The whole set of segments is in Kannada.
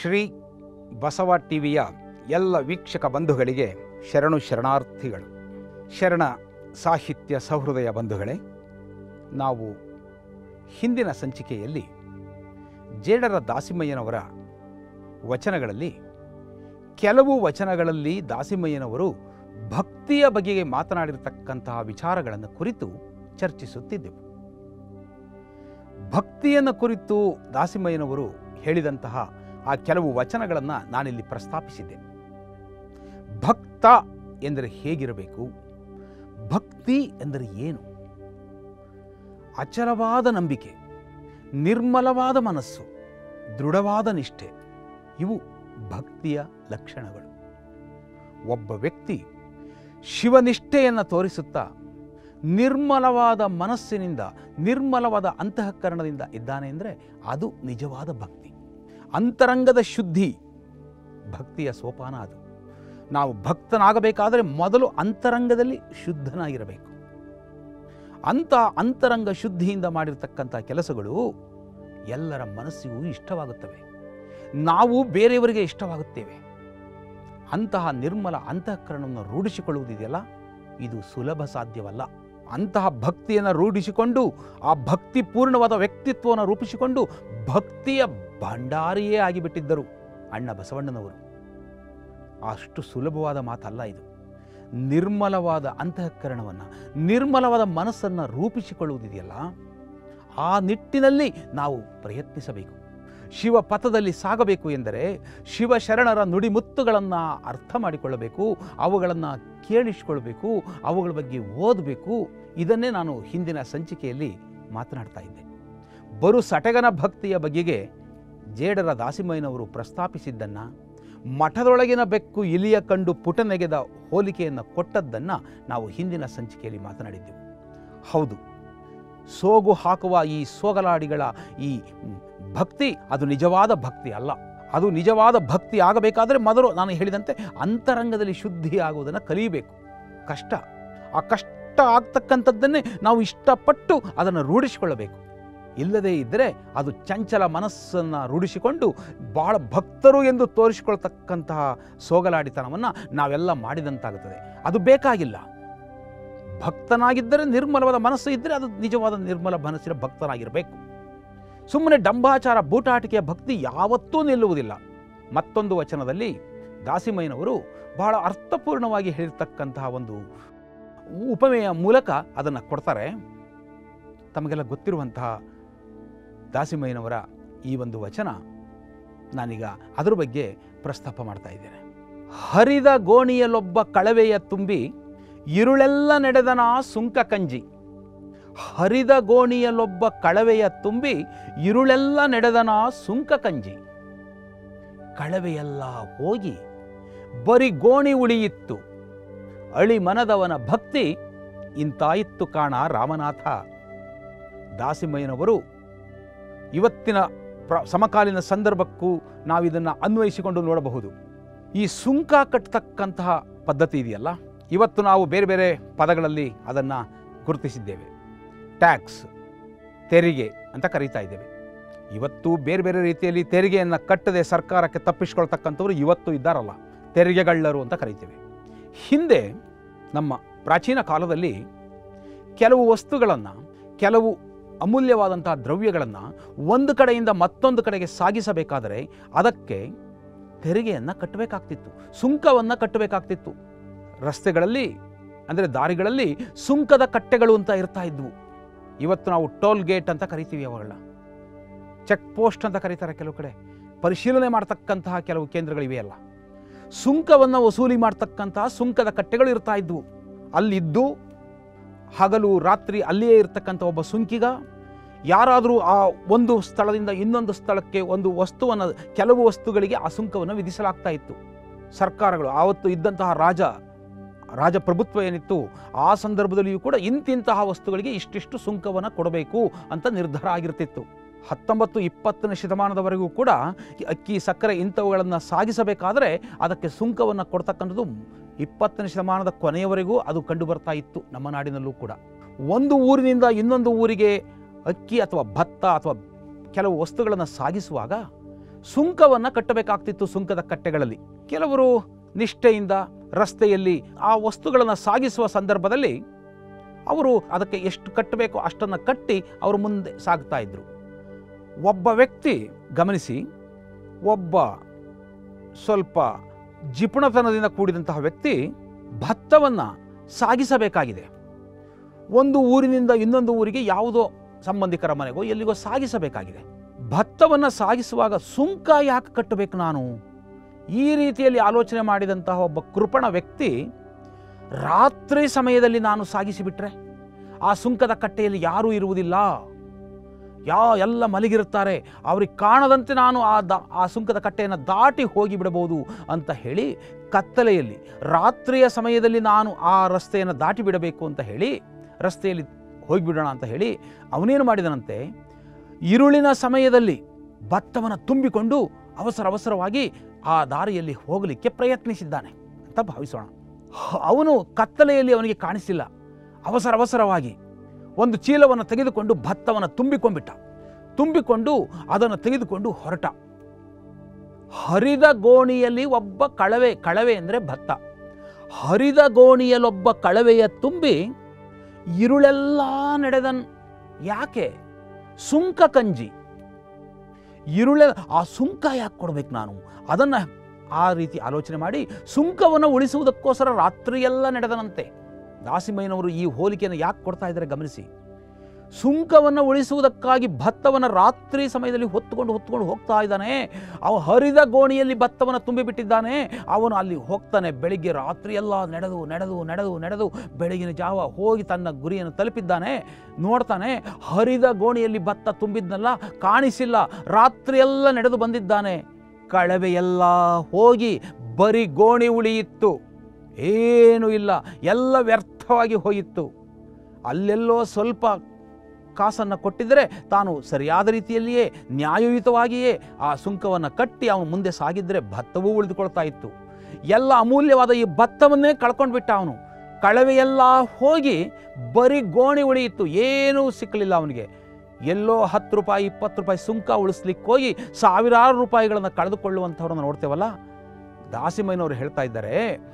ಶ್ರೀ ಬಸವ ಟಿವಿಯ ಎಲ್ಲ ವೀಕ್ಷಕ ಬಂಧುಗಳಿಗೆ ಶರಣು ಶರಣಾರ್ಥಿಗಳು ಶರಣ ಸಾಹಿತ್ಯ ಸಹೃದಯ ಬಂಧುಗಳೇ ನಾವು ಹಿಂದಿನ ಸಂಚಿಕೆಯಲ್ಲಿ ಜೇಡರ ದಾಸಿಮಯ್ಯನವರ ವಚನಗಳಲ್ಲಿ ಕೆಲವು ವಚನಗಳಲ್ಲಿ ದಾಸಿಮಯ್ಯನವರು ಭಕ್ತಿಯ ಬಗೆಗೆ ಮಾತನಾಡಿರತಕ್ಕಂತಹ ವಿಚಾರಗಳನ್ನು ಕುರಿತು ಚರ್ಚಿಸುತ್ತಿದ್ದೆವು ಭಕ್ತಿಯನ್ನು ಕುರಿತು ದಾಸಿಮಯ್ಯನವರು ಹೇಳಿದಂತಹ ಆ ಕೆಲವು ವಚನಗಳನ್ನು ನಾನಿಲ್ಲಿ ಪ್ರಸ್ತಾಪಿಸಿದ್ದೆ ಭಕ್ತ ಎಂದರೆ ಹೇಗಿರಬೇಕು ಭಕ್ತಿ ಎಂದರೆ ಏನು ಅಚಲವಾದ ನಂಬಿಕೆ ನಿರ್ಮಲವಾದ ಮನಸ್ಸು ದೃಢವಾದ ನಿಷ್ಠೆ ಇವು ಭಕ್ತಿಯ ಲಕ್ಷಣಗಳು ಒಬ್ಬ ವ್ಯಕ್ತಿ ಶಿವನಿಷ್ಠೆಯನ್ನು ತೋರಿಸುತ್ತಾ ನಿರ್ಮಲವಾದ ಮನಸ್ಸಿನಿಂದ ನಿರ್ಮಲವಾದ ಅಂತಃಕರಣದಿಂದ ಇದ್ದಾನೆ ಅಂದರೆ ಅದು ನಿಜವಾದ ಭಕ್ತಿ ಅಂತರಂಗದ ಶುದ್ಧಿ ಭಕ್ತಿಯ ಸೋಪಾನ ಅದು ನಾವು ಭಕ್ತನಾಗಬೇಕಾದರೆ ಮೊದಲು ಅಂತರಂಗದಲ್ಲಿ ಶುದ್ಧನಾಗಿರಬೇಕು ಅಂಥ ಅಂತರಂಗ ಶುದ್ಧಿಯಿಂದ ಮಾಡಿರ್ತಕ್ಕಂಥ ಕೆಲಸಗಳು ಎಲ್ಲರ ಮನಸ್ಸಿಗೂ ಇಷ್ಟವಾಗುತ್ತವೆ ನಾವು ಬೇರೆಯವರಿಗೆ ಇಷ್ಟವಾಗುತ್ತೇವೆ ಅಂತಹ ನಿರ್ಮಲ ಅಂತಃಕರಣವನ್ನು ರೂಢಿಸಿಕೊಳ್ಳುವುದಿದೆಯಲ್ಲ ಇದು ಸುಲಭ ಸಾಧ್ಯವಲ್ಲ ಅಂತಹ ಭಕ್ತಿಯನ್ನು ರೂಢಿಸಿಕೊಂಡು ಆ ಭಕ್ತಿ ಪೂರ್ಣವಾದ ವ್ಯಕ್ತಿತ್ವವನ್ನು ರೂಪಿಸಿಕೊಂಡು ಭಕ್ತಿಯ ಭಂಡಾರಿಯೇ ಆಗಿಬಿಟ್ಟಿದ್ದರು ಅಣ್ಣ ಬಸವಣ್ಣನವರು ಅಷ್ಟು ಸುಲಭವಾದ ಮಾತಲ್ಲ ಇದು ನಿರ್ಮಲವಾದ ಅಂತಃಕರಣವನ್ನು ನಿರ್ಮಲವಾದ ಮನಸ್ಸನ್ನು ರೂಪಿಸಿಕೊಳ್ಳುವುದಿದೆಯಲ್ಲ ಆ ನಿಟ್ಟಿನಲ್ಲಿ ನಾವು ಪ್ರಯತ್ನಿಸಬೇಕು ಶಿವ ಪಥದಲ್ಲಿ ಸಾಗಬೇಕು ಎಂದರೆ ಶಿವಶರಣರ ನುಡಿಮುತ್ತುಗಳನ್ನು ಅರ್ಥ ಮಾಡಿಕೊಳ್ಳಬೇಕು ಅವುಗಳನ್ನು ಕೇಳಿಸಿಕೊಳ್ಬೇಕು ಅವುಗಳ ಬಗ್ಗೆ ಓದಬೇಕು ಇದನ್ನೇ ನಾನು ಹಿಂದಿನ ಸಂಚಿಕೆಯಲ್ಲಿ ಮಾತನಾಡ್ತಾ ಇದ್ದೆ ಬರು ಸಟಗನ ಭಕ್ತಿಯ ಬಗೆಗೆ ಜೇಡರ ದಾಸಿಮಯ್ಯನವರು ಪ್ರಸ್ತಾಪಿಸಿದ್ದನ್ನು ಮಠದೊಳಗಿನ ಬೆಕ್ಕು ಇಲಿಯ ಕಂಡು ಪುಟನೆಗೆದ ಹೋಲಿಕೆಯನ್ನು ಕೊಟ್ಟದ್ದನ್ನು ನಾವು ಹಿಂದಿನ ಸಂಚಿಕೆಯಲ್ಲಿ ಮಾತನಾಡಿದ್ದೆವು ಹೌದು ಸೋಗು ಹಾಕುವ ಈ ಸೋಗಲಾಡಿಗಳ ಈ ಭಕ್ತಿ ಅದು ನಿಜವಾದ ಭಕ್ತಿ ಅಲ್ಲ ಅದು ನಿಜವಾದ ಭಕ್ತಿ ಆಗಬೇಕಾದರೆ ಮೊದಲು ನಾನು ಹೇಳಿದಂತೆ ಅಂತರಂಗದಲ್ಲಿ ಶುದ್ಧಿ ಆಗುವುದನ್ನು ಕಲಿಯಬೇಕು ಕಷ್ಟ ಆ ಕಷ್ಟ ಆಗ್ತಕ್ಕಂಥದ್ದನ್ನೇ ನಾವು ಇಷ್ಟಪಟ್ಟು ಅದನ್ನು ರೂಢಿಸಿಕೊಳ್ಳಬೇಕು ಇಲ್ಲದೇ ಇದ್ದರೆ ಅದು ಚಂಚಲ ಮನಸ್ಸನ್ನು ರೂಢಿಸಿಕೊಂಡು ಭಾಳ ಭಕ್ತರು ಎಂದು ತೋರಿಸಿಕೊಳ್ತಕ್ಕಂತಹ ಸೋಗಲಾಡಿತನವನ್ನು ನಾವೆಲ್ಲ ಮಾಡಿದಂತಾಗುತ್ತದೆ ಅದು ಬೇಕಾಗಿಲ್ಲ ಭಕ್ತನಾಗಿದ್ದರೆ ನಿರ್ಮಲವಾದ ಮನಸ್ಸು ಇದ್ದರೆ ಅದು ನಿಜವಾದ ನಿರ್ಮಲ ಮನಸ್ಸಿನ ಭಕ್ತನಾಗಿರಬೇಕು ಸುಮ್ಮನೆ ಡಂಬಾಚಾರ ಬೂಟಾಟಿಕೆಯ ಭಕ್ತಿ ಯಾವತ್ತೂ ನಿಲ್ಲುವುದಿಲ್ಲ ಮತ್ತೊಂದು ವಚನದಲ್ಲಿ ದಾಸಿಮಯ್ಯನವರು ಬಹಳ ಅರ್ಥಪೂರ್ಣವಾಗಿ ಹೇಳಿರ್ತಕ್ಕಂತಹ ಒಂದು ಉಪಮೆಯ ಮೂಲಕ ಅದನ್ನು ಕೊಡ್ತಾರೆ ತಮಗೆಲ್ಲ ಗೊತ್ತಿರುವಂತಹ ದಾಸಿಮಯ್ಯನವರ ಈ ಒಂದು ವಚನ ನಾನೀಗ ಅದರ ಬಗ್ಗೆ ಪ್ರಸ್ತಾಪ ಮಾಡ್ತಾ ಇದ್ದೇನೆ ಹರಿದ ಗೋಣಿಯಲ್ಲೊಬ್ಬ ಕಳವೆಯ ತುಂಬಿ ಇರುಳೆಲ್ಲ ನಡೆದನ ಸುಂಕ ಕಂಜಿ ಹರಿದ ಗೋಣಿಯಲ್ಲೊಬ್ಬ ಕಳವೆಯ ತುಂಬಿ ಇರುಳೆಲ್ಲ ನಡೆದನ ಸುಂಕ ಕಂಜಿ ಕಳವೆಯೆಲ್ಲ ಹೋಗಿ ಬರಿ ಗೋಣಿ ಉಳಿಯಿತ್ತು ಅಳಿ ಮನದವನ ಭಕ್ತಿ ಇಂತಾಯಿತ್ತು ಕಾಣ ರಾಮನಾಥ ದಾಸಿಮಯ್ಯನವರು ಇವತ್ತಿನ ಪ್ರ ಸಮಕಾಲೀನ ಸಂದರ್ಭಕ್ಕೂ ನಾವಿದನ್ನು ಅನ್ವಯಿಸಿಕೊಂಡು ನೋಡಬಹುದು ಈ ಸುಂಕ ಕಟ್ಟತಕ್ಕಂತಹ ಪದ್ಧತಿ ಇದೆಯಲ್ಲ ಇವತ್ತು ನಾವು ಬೇರೆ ಬೇರೆ ಪದಗಳಲ್ಲಿ ಅದನ್ನು ಗುರುತಿಸಿದ್ದೇವೆ ಟ್ಯಾಕ್ಸ್ ತೆರಿಗೆ ಅಂತ ಕರೀತಾ ಇದ್ದೇವೆ ಇವತ್ತು ಬೇರೆ ಬೇರೆ ರೀತಿಯಲ್ಲಿ ತೆರಿಗೆಯನ್ನು ಕಟ್ಟದೆ ಸರ್ಕಾರಕ್ಕೆ ತಪ್ಪಿಸ್ಕೊಳ್ತಕ್ಕಂಥವ್ರು ಇವತ್ತು ಇದ್ದಾರಲ್ಲ ತೆರಿಗೆಗಳ್ಳರು ಅಂತ ಕರಿತೇವೆ ಹಿಂದೆ ನಮ್ಮ ಪ್ರಾಚೀನ ಕಾಲದಲ್ಲಿ ಕೆಲವು ವಸ್ತುಗಳನ್ನು ಕೆಲವು ಅಮೂಲ್ಯವಾದಂತಹ ದ್ರವ್ಯಗಳನ್ನು ಒಂದು ಕಡೆಯಿಂದ ಮತ್ತೊಂದು ಕಡೆಗೆ ಸಾಗಿಸಬೇಕಾದರೆ ಅದಕ್ಕೆ ತೆರಿಗೆಯನ್ನು ಕಟ್ಟಬೇಕಾಗ್ತಿತ್ತು ಸುಂಕವನ್ನು ಕಟ್ಟಬೇಕಾಗ್ತಿತ್ತು ರಸ್ತೆಗಳಲ್ಲಿ ಅಂದರೆ ದಾರಿಗಳಲ್ಲಿ ಸುಂಕದ ಕಟ್ಟೆಗಳು ಅಂತ ಇರ್ತಾ ಇದ್ವು ಇವತ್ತು ನಾವು ಟೋಲ್ ಗೇಟ್ ಅಂತ ಕರಿತೀವಿ ಅವುಗಳನ್ನ ಚೆಕ್ ಪೋಸ್ಟ್ ಅಂತ ಕರೀತಾರೆ ಕೆಲವು ಕಡೆ ಪರಿಶೀಲನೆ ಮಾಡ್ತಕ್ಕಂತಹ ಕೆಲವು ಕೇಂದ್ರಗಳಿವೆಯಲ್ಲ ಸುಂಕವನ್ನು ವಸೂಲಿ ಮಾಡ್ತಕ್ಕಂತಹ ಸುಂಕದ ಕಟ್ಟೆಗಳು ಇರ್ತಾ ಇದ್ವು ಅಲ್ಲಿದ್ದು ಹಗಲು ರಾತ್ರಿ ಅಲ್ಲಿಯೇ ಇರ್ತಕ್ಕಂಥ ಒಬ್ಬ ಸುಂಕಿಗ ಯಾರಾದರೂ ಆ ಒಂದು ಸ್ಥಳದಿಂದ ಇನ್ನೊಂದು ಸ್ಥಳಕ್ಕೆ ಒಂದು ವಸ್ತುವನ್ನು ಕೆಲವು ವಸ್ತುಗಳಿಗೆ ಆ ಸುಂಕವನ್ನು ವಿಧಿಸಲಾಗ್ತಾ ಇತ್ತು ಸರ್ಕಾರಗಳು ಆವತ್ತು ಇದ್ದಂತಹ ರಾಜ ರಾಜಪ್ರಭುತ್ವ ಏನಿತ್ತು ಆ ಸಂದರ್ಭದಲ್ಲಿಯೂ ಕೂಡ ಇಂತಿಂತಹ ವಸ್ತುಗಳಿಗೆ ಇಷ್ಟಿಷ್ಟು ಸುಂಕವನ್ನು ಕೊಡಬೇಕು ಅಂತ ನಿರ್ಧಾರ ಆಗಿರ್ತಿತ್ತು ಹತ್ತೊಂಬತ್ತು ಇಪ್ಪತ್ತನೇ ಶತಮಾನದವರೆಗೂ ಕೂಡ ಈ ಅಕ್ಕಿ ಸಕ್ಕರೆ ಇಂಥವುಗಳನ್ನು ಸಾಗಿಸಬೇಕಾದರೆ ಅದಕ್ಕೆ ಸುಂಕವನ್ನು ಕೊಡ್ತಕ್ಕಂಥದ್ದು ಇಪ್ಪತ್ತನೇ ಶತಮಾನದ ಕೊನೆಯವರೆಗೂ ಅದು ಕಂಡು ಬರ್ತಾ ಇತ್ತು ನಮ್ಮ ನಾಡಿನಲ್ಲೂ ಕೂಡ ಒಂದು ಊರಿನಿಂದ ಇನ್ನೊಂದು ಊರಿಗೆ ಅಕ್ಕಿ ಅಥವಾ ಭತ್ತ ಅಥವಾ ಕೆಲವು ವಸ್ತುಗಳನ್ನು ಸಾಗಿಸುವಾಗ ಸುಂಕವನ್ನು ಕಟ್ಟಬೇಕಾಗ್ತಿತ್ತು ಸುಂಕದ ಕಟ್ಟೆಗಳಲ್ಲಿ ಕೆಲವರು ನಿಷ್ಠೆಯಿಂದ ರಸ್ತೆಯಲ್ಲಿ ಆ ವಸ್ತುಗಳನ್ನು ಸಾಗಿಸುವ ಸಂದರ್ಭದಲ್ಲಿ ಅವರು ಅದಕ್ಕೆ ಎಷ್ಟು ಕಟ್ಟಬೇಕೋ ಅಷ್ಟನ್ನು ಕಟ್ಟಿ ಅವರು ಮುಂದೆ ಸಾಗ್ತಾ ಇದ್ರು ಒಬ್ಬ ವ್ಯಕ್ತಿ ಗಮನಿಸಿ ಒಬ್ಬ ಸ್ವಲ್ಪ ಜಿಪುಣತನದಿಂದ ಕೂಡಿದಂತಹ ವ್ಯಕ್ತಿ ಭತ್ತವನ್ನು ಸಾಗಿಸಬೇಕಾಗಿದೆ ಒಂದು ಊರಿನಿಂದ ಇನ್ನೊಂದು ಊರಿಗೆ ಯಾವುದೋ ಸಂಬಂಧಿಕರ ಮನೆಗೋ ಎಲ್ಲಿಗೋ ಸಾಗಿಸಬೇಕಾಗಿದೆ ಭತ್ತವನ್ನು ಸಾಗಿಸುವಾಗ ಸುಂಕ ಯಾಕೆ ಕಟ್ಟಬೇಕು ನಾನು ಈ ರೀತಿಯಲ್ಲಿ ಆಲೋಚನೆ ಮಾಡಿದಂತಹ ಒಬ್ಬ ಕೃಪಣ ವ್ಯಕ್ತಿ ರಾತ್ರಿ ಸಮಯದಲ್ಲಿ ನಾನು ಸಾಗಿಸಿಬಿಟ್ರೆ ಆ ಸುಂಕದ ಕಟ್ಟೆಯಲ್ಲಿ ಯಾರೂ ಇರುವುದಿಲ್ಲ ಯಾ ಎಲ್ಲ ಮಲಗಿರುತ್ತಾರೆ ಅವ್ರಿಗೆ ಕಾಣದಂತೆ ನಾನು ಆ ದ ಆ ಸುಂಕದ ಕಟ್ಟೆಯನ್ನು ದಾಟಿ ಹೋಗಿ ಬಿಡಬಹುದು ಅಂತ ಹೇಳಿ ಕತ್ತಲೆಯಲ್ಲಿ ರಾತ್ರಿಯ ಸಮಯದಲ್ಲಿ ನಾನು ಆ ರಸ್ತೆಯನ್ನು ದಾಟಿ ಬಿಡಬೇಕು ಅಂತ ಹೇಳಿ ರಸ್ತೆಯಲ್ಲಿ ಹೋಗಿಬಿಡೋಣ ಅಂತ ಹೇಳಿ ಅವನೇನು ಮಾಡಿದನಂತೆ ഇരുಳಿನ ಸಮಯದಲ್ಲಿ ಭತ್ತವನ್ನು ತುಂಬಿಕೊಂಡು ಅವಸರ ಅವಸರವಾಗಿ ಆ ದಾರಿಯಲ್ಲಿ ಹೋಗಲಿಕ್ಕೆ ಪ್ರಯತ್ನಿಸಿದ್ದಾನೆ ಅಂತ ಭಾವಿಸೋಣ ಹ- ಅವನು ಕತ್ತಲೆಯಲ್ಲಿ ಅವನಿಗೆ ಕಾಣಿಸಿಲ್ಲ ಅವಸರ ಅವಸರವಾಗಿ ಒಂದು ಚೀಲವನ್ನು ತೆಗೆದುಕೊಂಡು ಭತ್ತವನ್ನು ತುಂಬಿಕೊಂಡ್ಬಿಟ್ಟ ತುಂಬಿಕೊಂಡು ಅದನ್ನು ತೆಗೆದುಕೊಂಡು ಹೊರಟ ಹರಿದ ಗೋಣಿಯಲ್ಲಿ ಒಬ್ಬ ಕಳವೆ ಕಳವೆ ಅಂದರೆ ಭತ್ತ ಹರಿದ ಗೋಣಿಯಲ್ಲೊಬ್ಬ ಕಳವೆಯ ತುಂಬಿ ഇരുಳೆಲ್ಲ ನಡೆದನ್ ಯಾಕೆ ಸುಂಕ ಕಂಜಿ ഇരുಳೆ ಆ ಸುಂಕ ಯಾಕೆ ಕೊಡ್ಬೇಕು ನಾನು ಅದನ್ನು ಆ ರೀತಿ ಆಲೋಚನೆ ಮಾಡಿ ಸುಂಕವನ್ನು ಉಳಿಸುವುದಕ್ಕೋಸ್ಕರ ರಾತ್ರಿಯೆಲ್ಲ ನಡೆದನಂತೆ ದಾಸಿಮಯ್ಯನವರು ಈ ಹೋಲಿಕೆಯನ್ನು ಯಾಕೆ ಕೊಡ್ತಾ ಇದ್ದಾರೆ ಗಮನಿಸಿ ಸುಂಕವನ್ನು ಉಳಿಸುವುದಕ್ಕಾಗಿ ಭತ್ತವನ್ನು ರಾತ್ರಿ ಸಮಯದಲ್ಲಿ ಹೊತ್ತುಕೊಂಡು ಹೊತ್ತುಕೊಂಡು ಹೋಗ್ತಾ ಇದ್ದಾನೆ ಅವ ಹರಿದ ಗೋಣಿಯಲ್ಲಿ ಭತ್ತವನ್ನು ತುಂಬಿಬಿಟ್ಟಿದ್ದಾನೆ ಅವನು ಅಲ್ಲಿ ಹೋಗ್ತಾನೆ ಬೆಳಿಗ್ಗೆ ರಾತ್ರಿಯೆಲ್ಲ ನಡೆದು ನಡೆದು ನಡೆದು ನಡೆದು ಬೆಳಗಿನ ಜಾವ ಹೋಗಿ ತನ್ನ ಗುರಿಯನ್ನು ತಲುಪಿದ್ದಾನೆ ನೋಡ್ತಾನೆ ಹರಿದ ಗೋಣಿಯಲ್ಲಿ ಭತ್ತ ತುಂಬಿದ್ನಲ್ಲ ಕಾಣಿಸಿಲ್ಲ ರಾತ್ರಿಯೆಲ್ಲ ನಡೆದು ಬಂದಿದ್ದಾನೆ ಕಳವೆಯೆಲ್ಲ ಹೋಗಿ ಬರೀ ಗೋಣಿ ಉಳಿಯಿತ್ತು ಏನೂ ಇಲ್ಲ ಎಲ್ಲ ವ್ಯರ್ಥವಾಗಿ ಹೋಯಿತ್ತು ಅಲ್ಲೆಲ್ಲೋ ಸ್ವಲ್ಪ ಕಾಸನ್ನು ಕೊಟ್ಟಿದ್ದರೆ ತಾನು ಸರಿಯಾದ ರೀತಿಯಲ್ಲಿಯೇ ನ್ಯಾಯಯುತವಾಗಿಯೇ ಆ ಸುಂಕವನ್ನು ಕಟ್ಟಿ ಅವನು ಮುಂದೆ ಸಾಗಿದ್ದರೆ ಭತ್ತವೂ ಉಳಿದುಕೊಳ್ತಾ ಇತ್ತು ಎಲ್ಲ ಅಮೂಲ್ಯವಾದ ಈ ಭತ್ತವನ್ನೇ ಕಳ್ಕೊಂಡ್ಬಿಟ್ಟ ಅವನು ಕಳವೆಯೆಲ್ಲ ಹೋಗಿ ಬರೀ ಗೋಣಿ ಉಳಿಯಿತ್ತು ಏನೂ ಸಿಕ್ಕಲಿಲ್ಲ ಅವನಿಗೆ ಎಲ್ಲೋ ಹತ್ತು ರೂಪಾಯಿ ಇಪ್ಪತ್ತು ರೂಪಾಯಿ ಸುಂಕ ಉಳಿಸ್ಲಿಕ್ಕೆ ಹೋಗಿ ಸಾವಿರಾರು ರೂಪಾಯಿಗಳನ್ನು ಕಳೆದುಕೊಳ್ಳುವಂಥವ್ರನ್ನ ನೋಡ್ತೇವಲ್ಲ ದಾಸಿಮಯ್ಯನವರು ಹೇಳ್ತಾ ಇದ್ದಾರೆ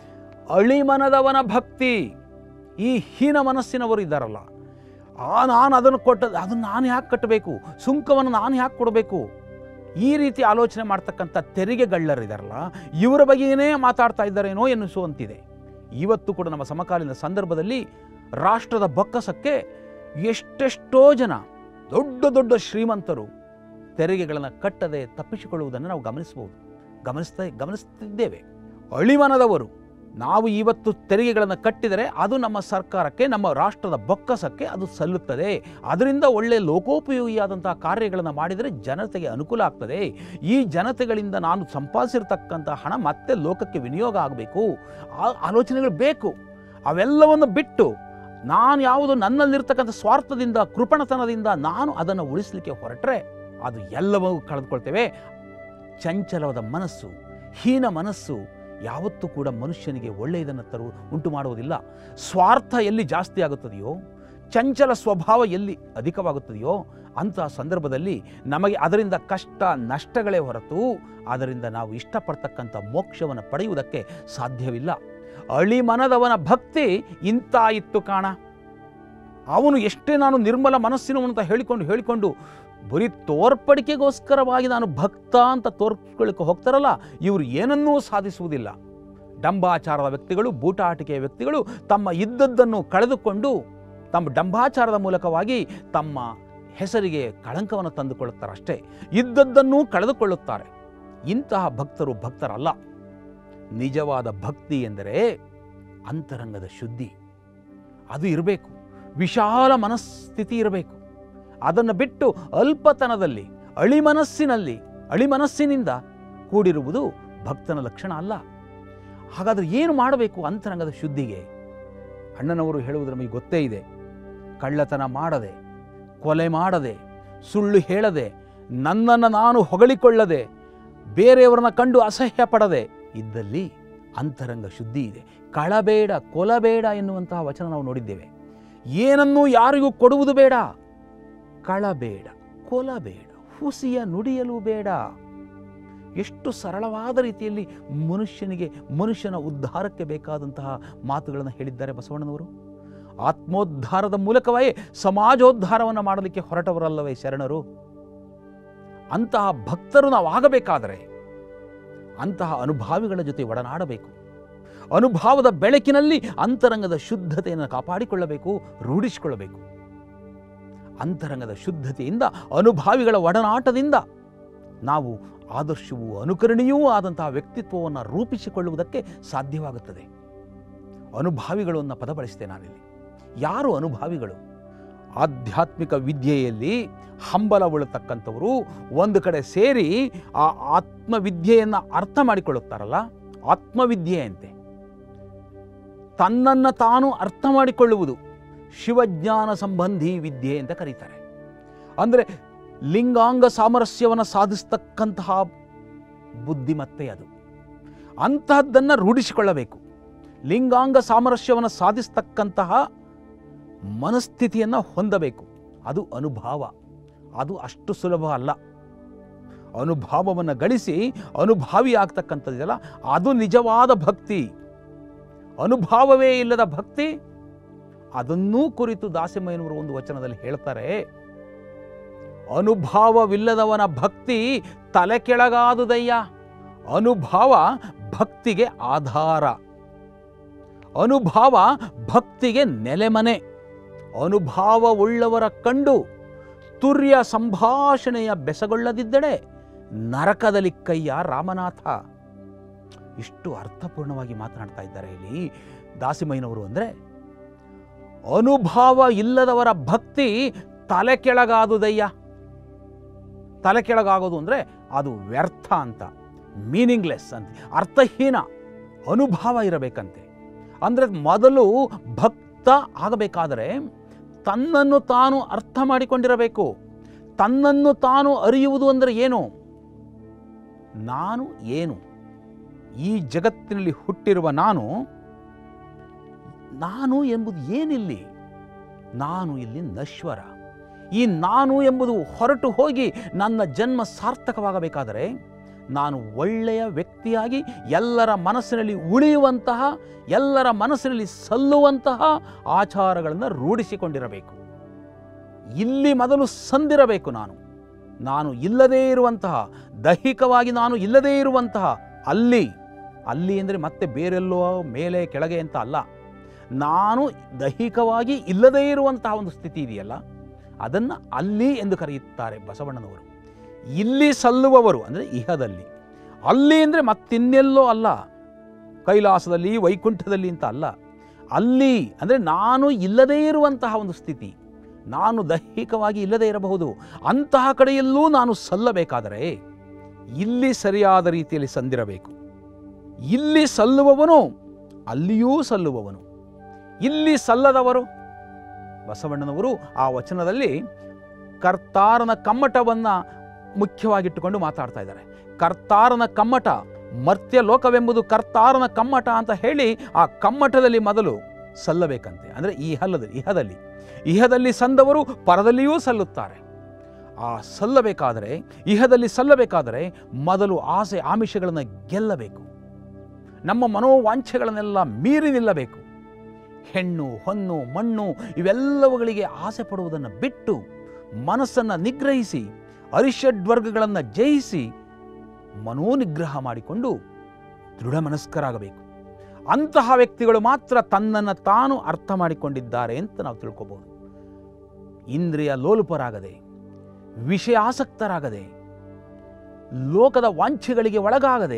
ಅಳಿಮನದವನ ಭಕ್ತಿ ಈ ಹೀನ ಮನಸ್ಸಿನವರು ಇದ್ದಾರಲ್ಲ ಆ ನಾನು ಅದನ್ನು ಕೊಟ್ಟ ಅದನ್ನು ನಾನು ಯಾಕೆ ಕಟ್ಟಬೇಕು ಸುಂಕವನ್ನು ನಾನು ಯಾಕೆ ಕೊಡಬೇಕು ಈ ರೀತಿ ಆಲೋಚನೆ ಮಾಡ್ತಕ್ಕಂಥ ತೆರಿಗೆಗಳ್ಳರಿದಾರಲ್ಲ ಇವರ ಬಗ್ಗೆಯೇ ಮಾತಾಡ್ತಾ ಇದ್ದಾರೇನೋ ಎನ್ನಿಸುವಂತಿದೆ ಇವತ್ತು ಕೂಡ ನಮ್ಮ ಸಮಕಾಲೀನ ಸಂದರ್ಭದಲ್ಲಿ ರಾಷ್ಟ್ರದ ಬೊಕ್ಕಸಕ್ಕೆ ಎಷ್ಟೆಷ್ಟೋ ಜನ ದೊಡ್ಡ ದೊಡ್ಡ ಶ್ರೀಮಂತರು ತೆರಿಗೆಗಳನ್ನು ಕಟ್ಟದೆ ತಪ್ಪಿಸಿಕೊಳ್ಳುವುದನ್ನು ನಾವು ಗಮನಿಸಬಹುದು ಗಮನಿಸ್ತಾ ಗಮನಿಸ್ತಿದ್ದೇವೆ ಅಳಿಮನದವರು ನಾವು ಇವತ್ತು ತೆರಿಗೆಗಳನ್ನು ಕಟ್ಟಿದರೆ ಅದು ನಮ್ಮ ಸರ್ಕಾರಕ್ಕೆ ನಮ್ಮ ರಾಷ್ಟ್ರದ ಬೊಕ್ಕಸಕ್ಕೆ ಅದು ಸಲ್ಲುತ್ತದೆ ಅದರಿಂದ ಒಳ್ಳೆಯ ಲೋಕೋಪಯೋಗಿಯಾದಂತಹ ಕಾರ್ಯಗಳನ್ನು ಮಾಡಿದರೆ ಜನತೆಗೆ ಅನುಕೂಲ ಆಗ್ತದೆ ಈ ಜನತೆಗಳಿಂದ ನಾನು ಸಂಪಾದಿಸಿರ್ತಕ್ಕಂಥ ಹಣ ಮತ್ತೆ ಲೋಕಕ್ಕೆ ವಿನಿಯೋಗ ಆಗಬೇಕು ಆ ಆಲೋಚನೆಗಳು ಬೇಕು ಅವೆಲ್ಲವನ್ನು ಬಿಟ್ಟು ನಾನು ಯಾವುದು ನನ್ನಲ್ಲಿರ್ತಕ್ಕಂಥ ಸ್ವಾರ್ಥದಿಂದ ಕೃಪಣತನದಿಂದ ನಾನು ಅದನ್ನು ಉಳಿಸಲಿಕ್ಕೆ ಹೊರಟ್ರೆ ಅದು ಎಲ್ಲವೂ ಕಳೆದುಕೊಳ್ತೇವೆ ಚಂಚಲವಾದ ಮನಸ್ಸು ಹೀನ ಮನಸ್ಸು ಯಾವತ್ತೂ ಕೂಡ ಮನುಷ್ಯನಿಗೆ ಒಳ್ಳೆಯದನ್ನು ತರು ಉಂಟು ಮಾಡುವುದಿಲ್ಲ ಸ್ವಾರ್ಥ ಎಲ್ಲಿ ಜಾಸ್ತಿ ಆಗುತ್ತದೆಯೋ ಚಂಚಲ ಸ್ವಭಾವ ಎಲ್ಲಿ ಅಧಿಕವಾಗುತ್ತದೆಯೋ ಅಂತಹ ಸಂದರ್ಭದಲ್ಲಿ ನಮಗೆ ಅದರಿಂದ ಕಷ್ಟ ನಷ್ಟಗಳೇ ಹೊರತು ಅದರಿಂದ ನಾವು ಇಷ್ಟಪಡ್ತಕ್ಕಂಥ ಮೋಕ್ಷವನ್ನು ಪಡೆಯುವುದಕ್ಕೆ ಸಾಧ್ಯವಿಲ್ಲ ಅಳಿಮನದವನ ಭಕ್ತಿ ಇಂಥ ಇತ್ತು ಕಾಣ ಅವನು ಎಷ್ಟೇ ನಾನು ನಿರ್ಮಲ ಮನಸ್ಸಿನವನು ಅಂತ ಹೇಳಿಕೊಂಡು ಹೇಳಿಕೊಂಡು ಬರೀ ತೋರ್ಪಡಿಕೆಗೋಸ್ಕರವಾಗಿ ನಾನು ಭಕ್ತ ಅಂತ ತೋರ್ಕೊಳ್ಳಿಕ್ಕೆ ಹೋಗ್ತಾರಲ್ಲ ಇವರು ಏನನ್ನೂ ಸಾಧಿಸುವುದಿಲ್ಲ ಡಂಬಾಚಾರದ ವ್ಯಕ್ತಿಗಳು ಬೂಟಾಟಿಕೆಯ ವ್ಯಕ್ತಿಗಳು ತಮ್ಮ ಇದ್ದದ್ದನ್ನು ಕಳೆದುಕೊಂಡು ತಮ್ಮ ಡಂಬಾಚಾರದ ಮೂಲಕವಾಗಿ ತಮ್ಮ ಹೆಸರಿಗೆ ಕಳಂಕವನ್ನು ತಂದುಕೊಳ್ಳುತ್ತಾರೆ ಅಷ್ಟೇ ಇದ್ದದ್ದನ್ನೂ ಕಳೆದುಕೊಳ್ಳುತ್ತಾರೆ ಇಂತಹ ಭಕ್ತರು ಭಕ್ತರಲ್ಲ ನಿಜವಾದ ಭಕ್ತಿ ಎಂದರೆ ಅಂತರಂಗದ ಶುದ್ಧಿ ಅದು ಇರಬೇಕು ವಿಶಾಲ ಮನಸ್ಥಿತಿ ಇರಬೇಕು ಅದನ್ನು ಬಿಟ್ಟು ಅಲ್ಪತನದಲ್ಲಿ ಅಳಿಮನಸ್ಸಿನಲ್ಲಿ ಅಳಿಮನಸ್ಸಿನಿಂದ ಕೂಡಿರುವುದು ಭಕ್ತನ ಲಕ್ಷಣ ಅಲ್ಲ ಹಾಗಾದರೆ ಏನು ಮಾಡಬೇಕು ಅಂತರಂಗದ ಶುದ್ಧಿಗೆ ಅಣ್ಣನವರು ಹೇಳುವುದು ನಮಗೆ ಗೊತ್ತೇ ಇದೆ ಕಳ್ಳತನ ಮಾಡದೆ ಕೊಲೆ ಮಾಡದೆ ಸುಳ್ಳು ಹೇಳದೆ ನನ್ನನ್ನು ನಾನು ಹೊಗಳಿಕೊಳ್ಳದೆ ಬೇರೆಯವರನ್ನ ಕಂಡು ಅಸಹ್ಯ ಪಡದೆ ಇದ್ದಲ್ಲಿ ಅಂತರಂಗ ಶುದ್ಧಿ ಇದೆ ಕಳಬೇಡ ಕೊಲಬೇಡ ಎನ್ನುವಂತಹ ವಚನ ನಾವು ನೋಡಿದ್ದೇವೆ ಏನನ್ನೂ ಯಾರಿಗೂ ಕೊಡುವುದು ಬೇಡ ಕಳಬೇಡ ಕೊಲಬೇಡ ಹುಸಿಯ ನುಡಿಯಲು ಬೇಡ ಎಷ್ಟು ಸರಳವಾದ ರೀತಿಯಲ್ಲಿ ಮನುಷ್ಯನಿಗೆ ಮನುಷ್ಯನ ಉದ್ಧಾರಕ್ಕೆ ಬೇಕಾದಂತಹ ಮಾತುಗಳನ್ನು ಹೇಳಿದ್ದಾರೆ ಬಸವಣ್ಣನವರು ಆತ್ಮೋದ್ಧಾರದ ಮೂಲಕವೇ ಸಮಾಜೋದ್ಧಾರವನ್ನು ಮಾಡಲಿಕ್ಕೆ ಹೊರಟವರಲ್ಲವೇ ಶರಣರು ಅಂತಹ ಭಕ್ತರು ನಾವು ಆಗಬೇಕಾದರೆ ಅಂತಹ ಅನುಭಾವಿಗಳ ಜೊತೆ ಒಡನಾಡಬೇಕು ಅನುಭಾವದ ಬೆಳಕಿನಲ್ಲಿ ಅಂತರಂಗದ ಶುದ್ಧತೆಯನ್ನು ಕಾಪಾಡಿಕೊಳ್ಳಬೇಕು ರೂಢಿಸಿಕೊಳ್ಳಬೇಕು ಅಂತರಂಗದ ಶುದ್ಧತೆಯಿಂದ ಅನುಭಾವಿಗಳ ಒಡನಾಟದಿಂದ ನಾವು ಆದರ್ಶವೂ ಅನುಕರಣೀಯವೂ ಆದಂತಹ ವ್ಯಕ್ತಿತ್ವವನ್ನು ರೂಪಿಸಿಕೊಳ್ಳುವುದಕ್ಕೆ ಸಾಧ್ಯವಾಗುತ್ತದೆ ಅನುಭಾವಿಗಳು ಅನ್ನೋ ಪದ ಬಳಸಿದೆ ನಾನಿಲ್ಲಿ ಯಾರು ಅನುಭಾವಿಗಳು ಆಧ್ಯಾತ್ಮಿಕ ವಿದ್ಯೆಯಲ್ಲಿ ಹಂಬಲಗೊಳ್ಳತಕ್ಕಂಥವರು ಒಂದು ಕಡೆ ಸೇರಿ ಆ ಆತ್ಮವಿದ್ಯೆಯನ್ನು ಅರ್ಥ ಮಾಡಿಕೊಳ್ಳುತ್ತಾರಲ್ಲ ಆತ್ಮವಿದ್ಯೆ ಅಂತೆ ತನ್ನನ್ನು ತಾನು ಅರ್ಥ ಮಾಡಿಕೊಳ್ಳುವುದು ಶಿವಜ್ಞಾನ ಸಂಬಂಧಿ ವಿದ್ಯೆ ಅಂತ ಕರೀತಾರೆ ಅಂದರೆ ಲಿಂಗಾಂಗ ಸಾಮರಸ್ಯವನ್ನು ಸಾಧಿಸ್ತಕ್ಕಂತಹ ಬುದ್ಧಿಮತ್ತೆ ಅದು ಅಂತಹದ್ದನ್ನು ರೂಢಿಸಿಕೊಳ್ಳಬೇಕು ಲಿಂಗಾಂಗ ಸಾಮರಸ್ಯವನ್ನು ಸಾಧಿಸ್ತಕ್ಕಂತಹ ಮನಸ್ಥಿತಿಯನ್ನು ಹೊಂದಬೇಕು ಅದು ಅನುಭಾವ ಅದು ಅಷ್ಟು ಸುಲಭ ಅಲ್ಲ ಅನುಭಾವವನ್ನು ಗಳಿಸಿ ಅನುಭಾವಿ ಆಗ್ತಕ್ಕಂಥದ್ದಲ್ಲ ಅದು ನಿಜವಾದ ಭಕ್ತಿ ಅನುಭಾವವೇ ಇಲ್ಲದ ಭಕ್ತಿ ಅದನ್ನೂ ಕುರಿತು ದಾಸಿಮಯ್ಯನವರು ಒಂದು ವಚನದಲ್ಲಿ ಹೇಳ್ತಾರೆ ಅನುಭಾವವಿಲ್ಲದವನ ಭಕ್ತಿ ತಲೆ ಕೆಳಗಾದುದಯ್ಯ ಅನುಭಾವ ಭಕ್ತಿಗೆ ಆಧಾರ ಅನುಭಾವ ಭಕ್ತಿಗೆ ನೆಲೆಮನೆ ಅನುಭಾವವುಳ್ಳವರ ಕಂಡು ತುರ್ಯ ಸಂಭಾಷಣೆಯ ಬೆಸಗೊಳ್ಳದಿದ್ದಡೆ ನರಕದಲ್ಲಿ ಕೈಯ ರಾಮನಾಥ ಇಷ್ಟು ಅರ್ಥಪೂರ್ಣವಾಗಿ ಮಾತನಾಡ್ತಾ ಇದ್ದಾರೆ ಇಲ್ಲಿ ದಾಸಿಮಯ್ಯನವರು ಅಂದರೆ ಅನುಭಾವ ಇಲ್ಲದವರ ಭಕ್ತಿ ತಲೆ ಕೆಳಗಾದುದಯ್ಯ ತಲೆ ಕೆಳಗಾಗೋದು ಅಂದರೆ ಅದು ವ್ಯರ್ಥ ಅಂತ ಮೀನಿಂಗ್ಲೆಸ್ ಅಂತ ಅರ್ಥಹೀನ ಅನುಭಾವ ಇರಬೇಕಂತೆ ಅಂದರೆ ಮೊದಲು ಭಕ್ತ ಆಗಬೇಕಾದರೆ ತನ್ನನ್ನು ತಾನು ಅರ್ಥ ಮಾಡಿಕೊಂಡಿರಬೇಕು ತನ್ನನ್ನು ತಾನು ಅರಿಯುವುದು ಅಂದರೆ ಏನು ನಾನು ಏನು ಈ ಜಗತ್ತಿನಲ್ಲಿ ಹುಟ್ಟಿರುವ ನಾನು ನಾನು ಎಂಬುದು ಏನಿಲ್ಲಿ ನಾನು ಇಲ್ಲಿ ನಶ್ವರ ಈ ನಾನು ಎಂಬುದು ಹೊರಟು ಹೋಗಿ ನನ್ನ ಜನ್ಮ ಸಾರ್ಥಕವಾಗಬೇಕಾದರೆ ನಾನು ಒಳ್ಳೆಯ ವ್ಯಕ್ತಿಯಾಗಿ ಎಲ್ಲರ ಮನಸ್ಸಿನಲ್ಲಿ ಉಳಿಯುವಂತಹ ಎಲ್ಲರ ಮನಸ್ಸಿನಲ್ಲಿ ಸಲ್ಲುವಂತಹ ಆಚಾರಗಳನ್ನು ರೂಢಿಸಿಕೊಂಡಿರಬೇಕು ಇಲ್ಲಿ ಮೊದಲು ಸಂದಿರಬೇಕು ನಾನು ನಾನು ಇಲ್ಲದೇ ಇರುವಂತಹ ದೈಹಿಕವಾಗಿ ನಾನು ಇಲ್ಲದೇ ಇರುವಂತಹ ಅಲ್ಲಿ ಅಲ್ಲಿ ಅಂದರೆ ಮತ್ತೆ ಬೇರೆಲ್ಲೋ ಮೇಲೆ ಕೆಳಗೆ ಅಂತ ಅಲ್ಲ ನಾನು ದೈಹಿಕವಾಗಿ ಇಲ್ಲದೇ ಇರುವಂತಹ ಒಂದು ಸ್ಥಿತಿ ಇದೆಯಲ್ಲ ಅದನ್ನು ಅಲ್ಲಿ ಎಂದು ಕರೆಯುತ್ತಾರೆ ಬಸವಣ್ಣನವರು ಇಲ್ಲಿ ಸಲ್ಲುವವರು ಅಂದರೆ ಇಹದಲ್ಲಿ ಅಲ್ಲಿ ಅಂದರೆ ಮತ್ತಿನ್ನೆಲ್ಲೋ ಅಲ್ಲ ಕೈಲಾಸದಲ್ಲಿ ವೈಕುಂಠದಲ್ಲಿ ಅಂತ ಅಲ್ಲ ಅಲ್ಲಿ ಅಂದರೆ ನಾನು ಇಲ್ಲದೇ ಇರುವಂತಹ ಒಂದು ಸ್ಥಿತಿ ನಾನು ದೈಹಿಕವಾಗಿ ಇಲ್ಲದೇ ಇರಬಹುದು ಅಂತಹ ಕಡೆಯಲ್ಲೂ ನಾನು ಸಲ್ಲಬೇಕಾದರೆ ಇಲ್ಲಿ ಸರಿಯಾದ ರೀತಿಯಲ್ಲಿ ಸಂದಿರಬೇಕು ಇಲ್ಲಿ ಸಲ್ಲುವವನು ಅಲ್ಲಿಯೂ ಸಲ್ಲುವವನು ಇಲ್ಲಿ ಸಲ್ಲದವರು ಬಸವಣ್ಣನವರು ಆ ವಚನದಲ್ಲಿ ಕರ್ತಾರನ ಕಮ್ಮಟವನ್ನು ಮುಖ್ಯವಾಗಿಟ್ಟುಕೊಂಡು ಮಾತಾಡ್ತಾ ಇದ್ದಾರೆ ಕರ್ತಾರನ ಕಮ್ಮಟ ಮರ್ತ್ಯ ಲೋಕವೆಂಬುದು ಕರ್ತಾರನ ಕಮ್ಮಟ ಅಂತ ಹೇಳಿ ಆ ಕಮ್ಮಟದಲ್ಲಿ ಮೊದಲು ಸಲ್ಲಬೇಕಂತೆ ಅಂದರೆ ಈ ಹಲ್ಲದಲ್ಲಿ ಇಹದಲ್ಲಿ ಇಹದಲ್ಲಿ ಸಂದವರು ಪರದಲ್ಲಿಯೂ ಸಲ್ಲುತ್ತಾರೆ ಆ ಸಲ್ಲಬೇಕಾದರೆ ಇಹದಲ್ಲಿ ಸಲ್ಲಬೇಕಾದರೆ ಮೊದಲು ಆಸೆ ಆಮಿಷಗಳನ್ನು ಗೆಲ್ಲಬೇಕು ನಮ್ಮ ಮನೋವಾಂಛೆಗಳನ್ನೆಲ್ಲ ಮೀರಿ ನಿಲ್ಲಬೇಕು ಹೆಣ್ಣು ಹೊನ್ನು ಮಣ್ಣು ಇವೆಲ್ಲವುಗಳಿಗೆ ಆಸೆ ಪಡುವುದನ್ನು ಬಿಟ್ಟು ಮನಸ್ಸನ್ನು ನಿಗ್ರಹಿಸಿ ಅರಿಷಡ್ವರ್ಗಗಳನ್ನು ಜಯಿಸಿ ಮನೋನಿಗ್ರಹ ಮಾಡಿಕೊಂಡು ದೃಢ ಮನಸ್ಕರಾಗಬೇಕು ಅಂತಹ ವ್ಯಕ್ತಿಗಳು ಮಾತ್ರ ತನ್ನನ್ನು ತಾನು ಅರ್ಥ ಮಾಡಿಕೊಂಡಿದ್ದಾರೆ ಅಂತ ನಾವು ತಿಳ್ಕೊಬಹುದು ಇಂದ್ರಿಯ ಲೋಲುಪರಾಗದೆ ವಿಷಯಾಸಕ್ತರಾಗದೆ ಲೋಕದ ವಾಂಛೆಗಳಿಗೆ ಒಳಗಾಗದೆ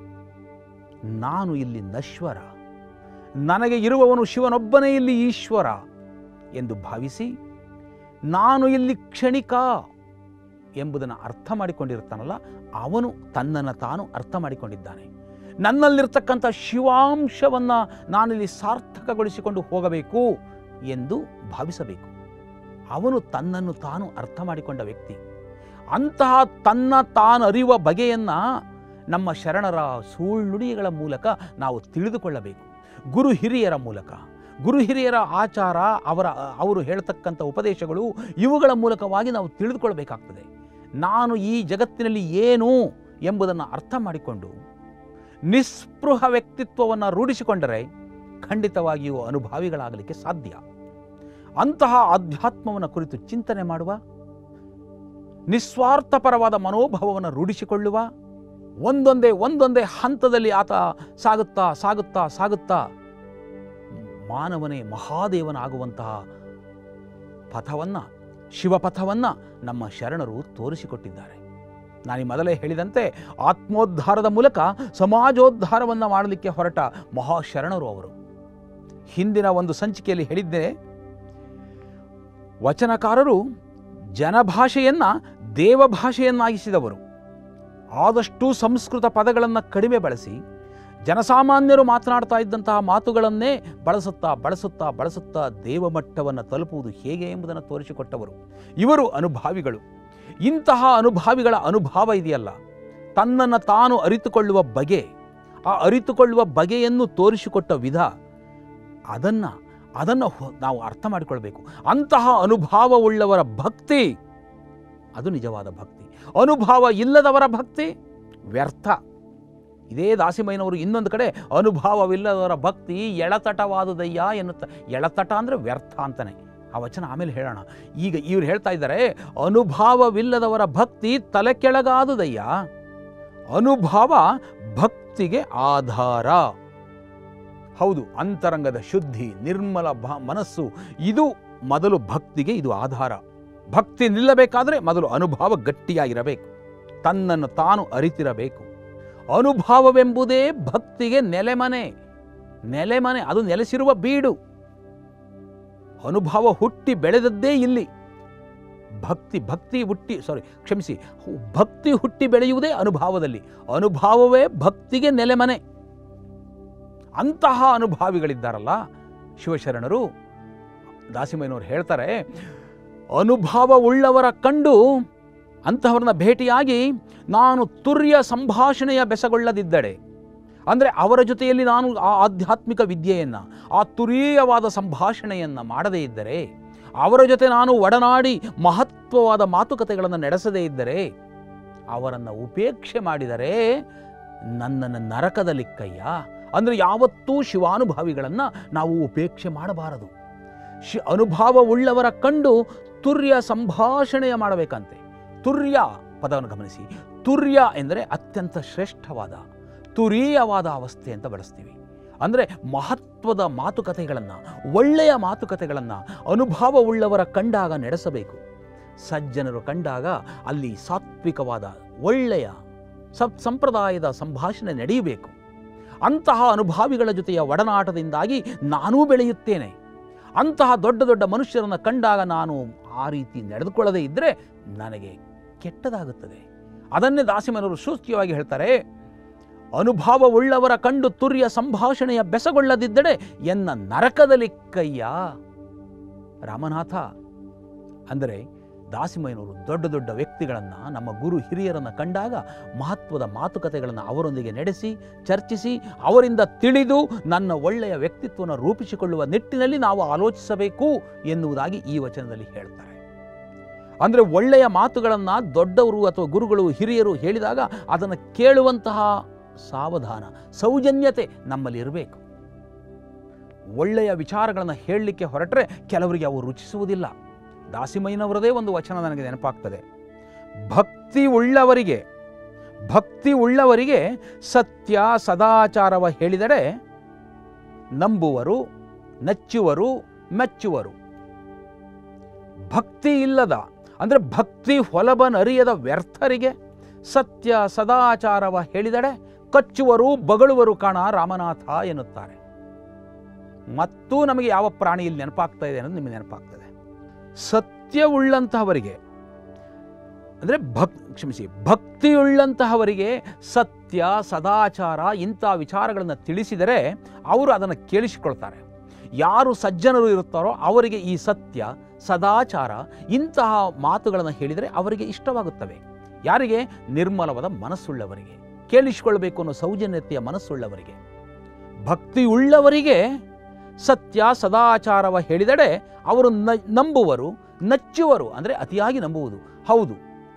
ನಾನು ಇಲ್ಲಿ ನಶ್ವರ ನನಗೆ ಇರುವವನು ಶಿವನೊಬ್ಬನೇ ಇಲ್ಲಿ ಈಶ್ವರ ಎಂದು ಭಾವಿಸಿ ನಾನು ಇಲ್ಲಿ ಕ್ಷಣಿಕ ಎಂಬುದನ್ನು ಅರ್ಥ ಮಾಡಿಕೊಂಡಿರ್ತಾನಲ್ಲ ಅವನು ತನ್ನನ್ನು ತಾನು ಅರ್ಥ ಮಾಡಿಕೊಂಡಿದ್ದಾನೆ ನನ್ನಲ್ಲಿರ್ತಕ್ಕಂಥ ಶಿವಾಂಶವನ್ನು ನಾನಿಲ್ಲಿ ಸಾರ್ಥಕಗೊಳಿಸಿಕೊಂಡು ಹೋಗಬೇಕು ಎಂದು ಭಾವಿಸಬೇಕು ಅವನು ತನ್ನನ್ನು ತಾನು ಅರ್ಥ ಮಾಡಿಕೊಂಡ ವ್ಯಕ್ತಿ ಅಂತಹ ತನ್ನ ತಾನು ಅರಿಯುವ ಬಗೆಯನ್ನು ನಮ್ಮ ಶರಣರ ಸುಳ್ಳುಡಿಗಳ ಮೂಲಕ ನಾವು ತಿಳಿದುಕೊಳ್ಳಬೇಕು ಗುರು ಹಿರಿಯರ ಮೂಲಕ ಗುರು ಹಿರಿಯರ ಆಚಾರ ಅವರ ಅವರು ಹೇಳ್ತಕ್ಕಂಥ ಉಪದೇಶಗಳು ಇವುಗಳ ಮೂಲಕವಾಗಿ ನಾವು ತಿಳಿದುಕೊಳ್ಬೇಕಾಗ್ತದೆ ನಾನು ಈ ಜಗತ್ತಿನಲ್ಲಿ ಏನು ಎಂಬುದನ್ನು ಅರ್ಥ ಮಾಡಿಕೊಂಡು ನಿಸ್ಪೃಹ ವ್ಯಕ್ತಿತ್ವವನ್ನು ರೂಢಿಸಿಕೊಂಡರೆ ಖಂಡಿತವಾಗಿಯೂ ಅನುಭಾವಿಗಳಾಗಲಿಕ್ಕೆ ಸಾಧ್ಯ ಅಂತಹ ಆಧ್ಯಾತ್ಮವನ್ನು ಕುರಿತು ಚಿಂತನೆ ಮಾಡುವ ನಿಸ್ವಾರ್ಥಪರವಾದ ಮನೋಭಾವವನ್ನು ರೂಢಿಸಿಕೊಳ್ಳುವ ಒಂದೊಂದೇ ಒಂದೊಂದೇ ಹಂತದಲ್ಲಿ ಆತ ಸಾಗುತ್ತಾ ಸಾಗುತ್ತಾ ಸಾಗುತ್ತಾ ಮಾನವನೇ ಮಹಾದೇವನಾಗುವಂತಹ ಪಥವನ್ನು ಶಿವಪಥವನ್ನು ನಮ್ಮ ಶರಣರು ತೋರಿಸಿಕೊಟ್ಟಿದ್ದಾರೆ ನಾನು ಈ ಮೊದಲೇ ಹೇಳಿದಂತೆ ಆತ್ಮೋದ್ಧಾರದ ಮೂಲಕ ಸಮಾಜೋದ್ಧಾರವನ್ನು ಮಾಡಲಿಕ್ಕೆ ಹೊರಟ ಮಹಾಶರಣರು ಅವರು ಹಿಂದಿನ ಒಂದು ಸಂಚಿಕೆಯಲ್ಲಿ ಹೇಳಿದ್ದೆ ವಚನಕಾರರು ಜನಭಾಷೆಯನ್ನು ದೇವಭಾಷೆಯನ್ನಾಗಿಸಿದವರು ಆದಷ್ಟು ಸಂಸ್ಕೃತ ಪದಗಳನ್ನು ಕಡಿಮೆ ಬಳಸಿ ಜನಸಾಮಾನ್ಯರು ಮಾತನಾಡ್ತಾ ಇದ್ದಂತಹ ಮಾತುಗಳನ್ನೇ ಬಳಸುತ್ತಾ ಬಳಸುತ್ತಾ ಬಳಸುತ್ತಾ ದೇವಮಟ್ಟವನ್ನು ತಲುಪುವುದು ಹೇಗೆ ಎಂಬುದನ್ನು ತೋರಿಸಿಕೊಟ್ಟವರು ಇವರು ಅನುಭಾವಿಗಳು ಇಂತಹ ಅನುಭಾವಿಗಳ ಅನುಭಾವ ಇದೆಯಲ್ಲ ತನ್ನನ್ನು ತಾನು ಅರಿತುಕೊಳ್ಳುವ ಬಗೆ ಆ ಅರಿತುಕೊಳ್ಳುವ ಬಗೆಯನ್ನು ತೋರಿಸಿಕೊಟ್ಟ ವಿಧ ಅದನ್ನು ಅದನ್ನು ಹೊ- ನಾವು ಅರ್ಥ ಮಾಡಿಕೊಳ್ಬೇಕು ಅಂತಹ ಅನುಭಾವವುಳ್ಳವರ ಭಕ್ತಿ ಅದು ನಿಜವಾದ ಭಕ್ತಿ ಅನುಭವ ಇಲ್ಲದವರ ಭಕ್ತಿ ವ್ಯರ್ಥ ಇದೇ ದಾಸಿಮಯ್ಯನವರು ಇನ್ನೊಂದು ಕಡೆ ಅನುಭವವಿಲ್ಲದವರ ಭಕ್ತಿ ಎಳತಟವಾದುದಯ್ಯ ಎನ್ನುತ್ತ ಎಳತಟ ಅಂದರೆ ವ್ಯರ್ಥ ಅಂತಾನೆ ಆ ವಚನ ಆಮೇಲೆ ಹೇಳೋಣ ಈಗ ಇವ್ರು ಹೇಳ್ತಾ ಇದ್ದಾರೆ ಅನುಭವವಿಲ್ಲದವರ ಭಕ್ತಿ ತಲೆ ಕೆಳಗಾದುದಯ್ಯ ಅನುಭವ ಭಕ್ತಿಗೆ ಆಧಾರ ಹೌದು ಅಂತರಂಗದ ಶುದ್ಧಿ ನಿರ್ಮಲ ಭ ಮನಸ್ಸು ಇದು ಮೊದಲು ಭಕ್ತಿಗೆ ಇದು ಆಧಾರ ಭಕ್ತಿ ನಿಲ್ಲಬೇಕಾದರೆ ಮೊದಲು ಅನುಭವ ಗಟ್ಟಿಯಾಗಿರಬೇಕು ತನ್ನನ್ನು ತಾನು ಅರಿತಿರಬೇಕು ಅನುಭವವೆಂಬುದೇ ಭಕ್ತಿಗೆ ನೆಲೆಮನೆ ನೆಲೆಮನೆ ಅದು ನೆಲೆಸಿರುವ ಬೀಡು ಅನುಭವ ಹುಟ್ಟಿ ಬೆಳೆದದ್ದೇ ಇಲ್ಲಿ ಭಕ್ತಿ ಭಕ್ತಿ ಹುಟ್ಟಿ ಸಾರಿ ಕ್ಷಮಿಸಿ ಹು- ಭಕ್ತಿ ಹುಟ್ಟಿ ಬೆಳೆಯುವುದೇ ಅನುಭವದಲ್ಲಿ ಅನುಭವವೇ ಭಕ್ತಿಗೆ ನೆಲೆಮನೆ ಅಂತಹ ಅನುಭಾವಿಗಳಿದ್ದಾರಲ್ಲ ಶಿವಶರಣರು ದಾಸಿಮಯ್ಯನವರು ಹೇಳ್ತಾರೆ ಅನುಭವವುಳ್ಳವರ ಕಂಡು ಅಂತಹವ್ರನ್ನ ಭೇಟಿಯಾಗಿ ನಾನು ತುರ್ಯ ಸಂಭಾಷಣೆಯ ಬೆಸಗೊಳ್ಳದಿದ್ದಡೆ ಅಂದರೆ ಅವರ ಜೊತೆಯಲ್ಲಿ ನಾನು ಆ ಆಧ್ಯಾತ್ಮಿಕ ವಿದ್ಯೆಯನ್ನು ಆ ತುರೀಯವಾದ ಸಂಭಾಷಣೆಯನ್ನು ಮಾಡದೇ ಇದ್ದರೆ ಅವರ ಜೊತೆ ನಾನು ಒಡನಾಡಿ ಮಹತ್ವವಾದ ಮಾತುಕತೆಗಳನ್ನು ನಡೆಸದೇ ಇದ್ದರೆ ಅವರನ್ನು ಉಪೇಕ್ಷೆ ಮಾಡಿದರೆ ನನ್ನನ್ನು ನರಕದಲ್ಲಿಕ್ಕಯ್ಯ ಅಂದರೆ ಯಾವತ್ತೂ ಶಿವಾನುಭಾವಿಗಳನ್ನು ನಾವು ಉಪೇಕ್ಷೆ ಮಾಡಬಾರದು ಶಿ ಅನುಭವವುಳ್ಳವರ ಕಂಡು ತುರ್ಯ ಸಂಭಾಷಣೆಯ ಮಾಡಬೇಕಂತೆ ತುರ್ಯ ಪದವನ್ನು ಗಮನಿಸಿ ತುರ್ಯ ಎಂದರೆ ಅತ್ಯಂತ ಶ್ರೇಷ್ಠವಾದ ತುರೀಯವಾದ ಅವಸ್ಥೆ ಅಂತ ಬಳಸ್ತೀವಿ ಅಂದರೆ ಮಹತ್ವದ ಮಾತುಕತೆಗಳನ್ನು ಒಳ್ಳೆಯ ಮಾತುಕತೆಗಳನ್ನು ಅನುಭವವುಳ್ಳವರ ಕಂಡಾಗ ನಡೆಸಬೇಕು ಸಜ್ಜನರು ಕಂಡಾಗ ಅಲ್ಲಿ ಸಾತ್ವಿಕವಾದ ಒಳ್ಳೆಯ ಸತ್ ಸಂಪ್ರದಾಯದ ಸಂಭಾಷಣೆ ನಡೆಯಬೇಕು ಅಂತಹ ಅನುಭಾವಿಗಳ ಜೊತೆಯ ಒಡನಾಟದಿಂದಾಗಿ ನಾನೂ ಬೆಳೆಯುತ್ತೇನೆ ಅಂತಹ ದೊಡ್ಡ ದೊಡ್ಡ ಮನುಷ್ಯರನ್ನು ಕಂಡಾಗ ನಾನು ಆ ರೀತಿ ನಡೆದುಕೊಳ್ಳದೇ ಇದ್ದರೆ ನನಗೆ ಕೆಟ್ಟದಾಗುತ್ತದೆ ಅದನ್ನೇ ದಾಸಿಮನವರು ಸೂಚ್ಯವಾಗಿ ಹೇಳ್ತಾರೆ ಅನುಭವವುಳ್ಳವರ ಕಂಡು ತುರ್ಯ ಸಂಭಾಷಣೆಯ ಬೆಸಗೊಳ್ಳದಿದ್ದಡೆ ಎನ್ನ ನರಕದಲ್ಲಿ ಕಯ್ಯ ರಾಮನಾಥ ಅಂದರೆ ದಾಸಿಮಯ್ಯನವರು ದೊಡ್ಡ ದೊಡ್ಡ ವ್ಯಕ್ತಿಗಳನ್ನು ನಮ್ಮ ಗುರು ಹಿರಿಯರನ್ನು ಕಂಡಾಗ ಮಹತ್ವದ ಮಾತುಕತೆಗಳನ್ನು ಅವರೊಂದಿಗೆ ನಡೆಸಿ ಚರ್ಚಿಸಿ ಅವರಿಂದ ತಿಳಿದು ನನ್ನ ಒಳ್ಳೆಯ ವ್ಯಕ್ತಿತ್ವವನ್ನು ರೂಪಿಸಿಕೊಳ್ಳುವ ನಿಟ್ಟಿನಲ್ಲಿ ನಾವು ಆಲೋಚಿಸಬೇಕು ಎನ್ನುವುದಾಗಿ ಈ ವಚನದಲ್ಲಿ ಹೇಳ್ತಾರೆ ಅಂದರೆ ಒಳ್ಳೆಯ ಮಾತುಗಳನ್ನು ದೊಡ್ಡವರು ಅಥವಾ ಗುರುಗಳು ಹಿರಿಯರು ಹೇಳಿದಾಗ ಅದನ್ನು ಕೇಳುವಂತಹ ಸಾವಧಾನ ಸೌಜನ್ಯತೆ ನಮ್ಮಲ್ಲಿ ಇರಬೇಕು ಒಳ್ಳೆಯ ವಿಚಾರಗಳನ್ನು ಹೇಳಲಿಕ್ಕೆ ಹೊರಟರೆ ಕೆಲವರಿಗೆ ಅವು ರುಚಿಸುವುದಿಲ್ಲ ದಾಸಿಮಯ್ಯನವರದೇ ಒಂದು ವಚನ ನನಗೆ ನೆನಪಾಗ್ತದೆ ಭಕ್ತಿ ಉಳ್ಳವರಿಗೆ ಭಕ್ತಿ ಉಳ್ಳವರಿಗೆ ಸತ್ಯ ಸದಾಚಾರವ ಹೇಳಿದರೆ ನಂಬುವರು ನಚ್ಚುವರು ಮೆಚ್ಚುವರು ಭಕ್ತಿ ಇಲ್ಲದ ಅಂದರೆ ಭಕ್ತಿ ಹೊಲಬನರಿಯದ ವ್ಯರ್ಥರಿಗೆ ಸತ್ಯ ಸದಾಚಾರವ ಹೇಳಿದಡೆ ಕಚ್ಚುವರು ಬಗಳುವರು ಕಾಣ ರಾಮನಾಥ ಎನ್ನುತ್ತಾರೆ ಮತ್ತು ನಮಗೆ ಯಾವ ಪ್ರಾಣಿ ಇಲ್ಲಿ ನೆನಪಾಗ್ತಾ ಇದೆ ಅನ್ನೋದು ನಿಮಗೆ ನೆನಪಾಗ್ತದೆ ಸತ್ಯವುಳ್ಳಂತಹವರಿಗೆ ಅಂದರೆ ಭಕ್ ಕ್ಷಮಿಸಿ ಭಕ್ತಿಯುಳ್ಳಂತಹವರಿಗೆ ಸತ್ಯ ಸದಾಚಾರ ಇಂಥ ವಿಚಾರಗಳನ್ನು ತಿಳಿಸಿದರೆ ಅವರು ಅದನ್ನು ಕೇಳಿಸಿಕೊಳ್ತಾರೆ ಯಾರು ಸಜ್ಜನರು ಇರುತ್ತಾರೋ ಅವರಿಗೆ ಈ ಸತ್ಯ ಸದಾಚಾರ ಇಂತಹ ಮಾತುಗಳನ್ನು ಹೇಳಿದರೆ ಅವರಿಗೆ ಇಷ್ಟವಾಗುತ್ತವೆ ಯಾರಿಗೆ ನಿರ್ಮಲವಾದ ಮನಸ್ಸುಳ್ಳವರಿಗೆ ಕೇಳಿಸಿಕೊಳ್ಬೇಕು ಅನ್ನೋ ಸೌಜನ್ಯತೆಯ ಮನಸ್ಸುಳ್ಳವರಿಗೆ ಭಕ್ತಿಯುಳ್ಳವರಿಗೆ ಸತ್ಯ ಸದಾಚಾರವ ಹೇಳಿದಡೆ ಅವರು ನ ನಂಬುವರು ನಚ್ಚುವರು ಅಂದರೆ ಅತಿಯಾಗಿ ನಂಬುವುದು ಹೌದು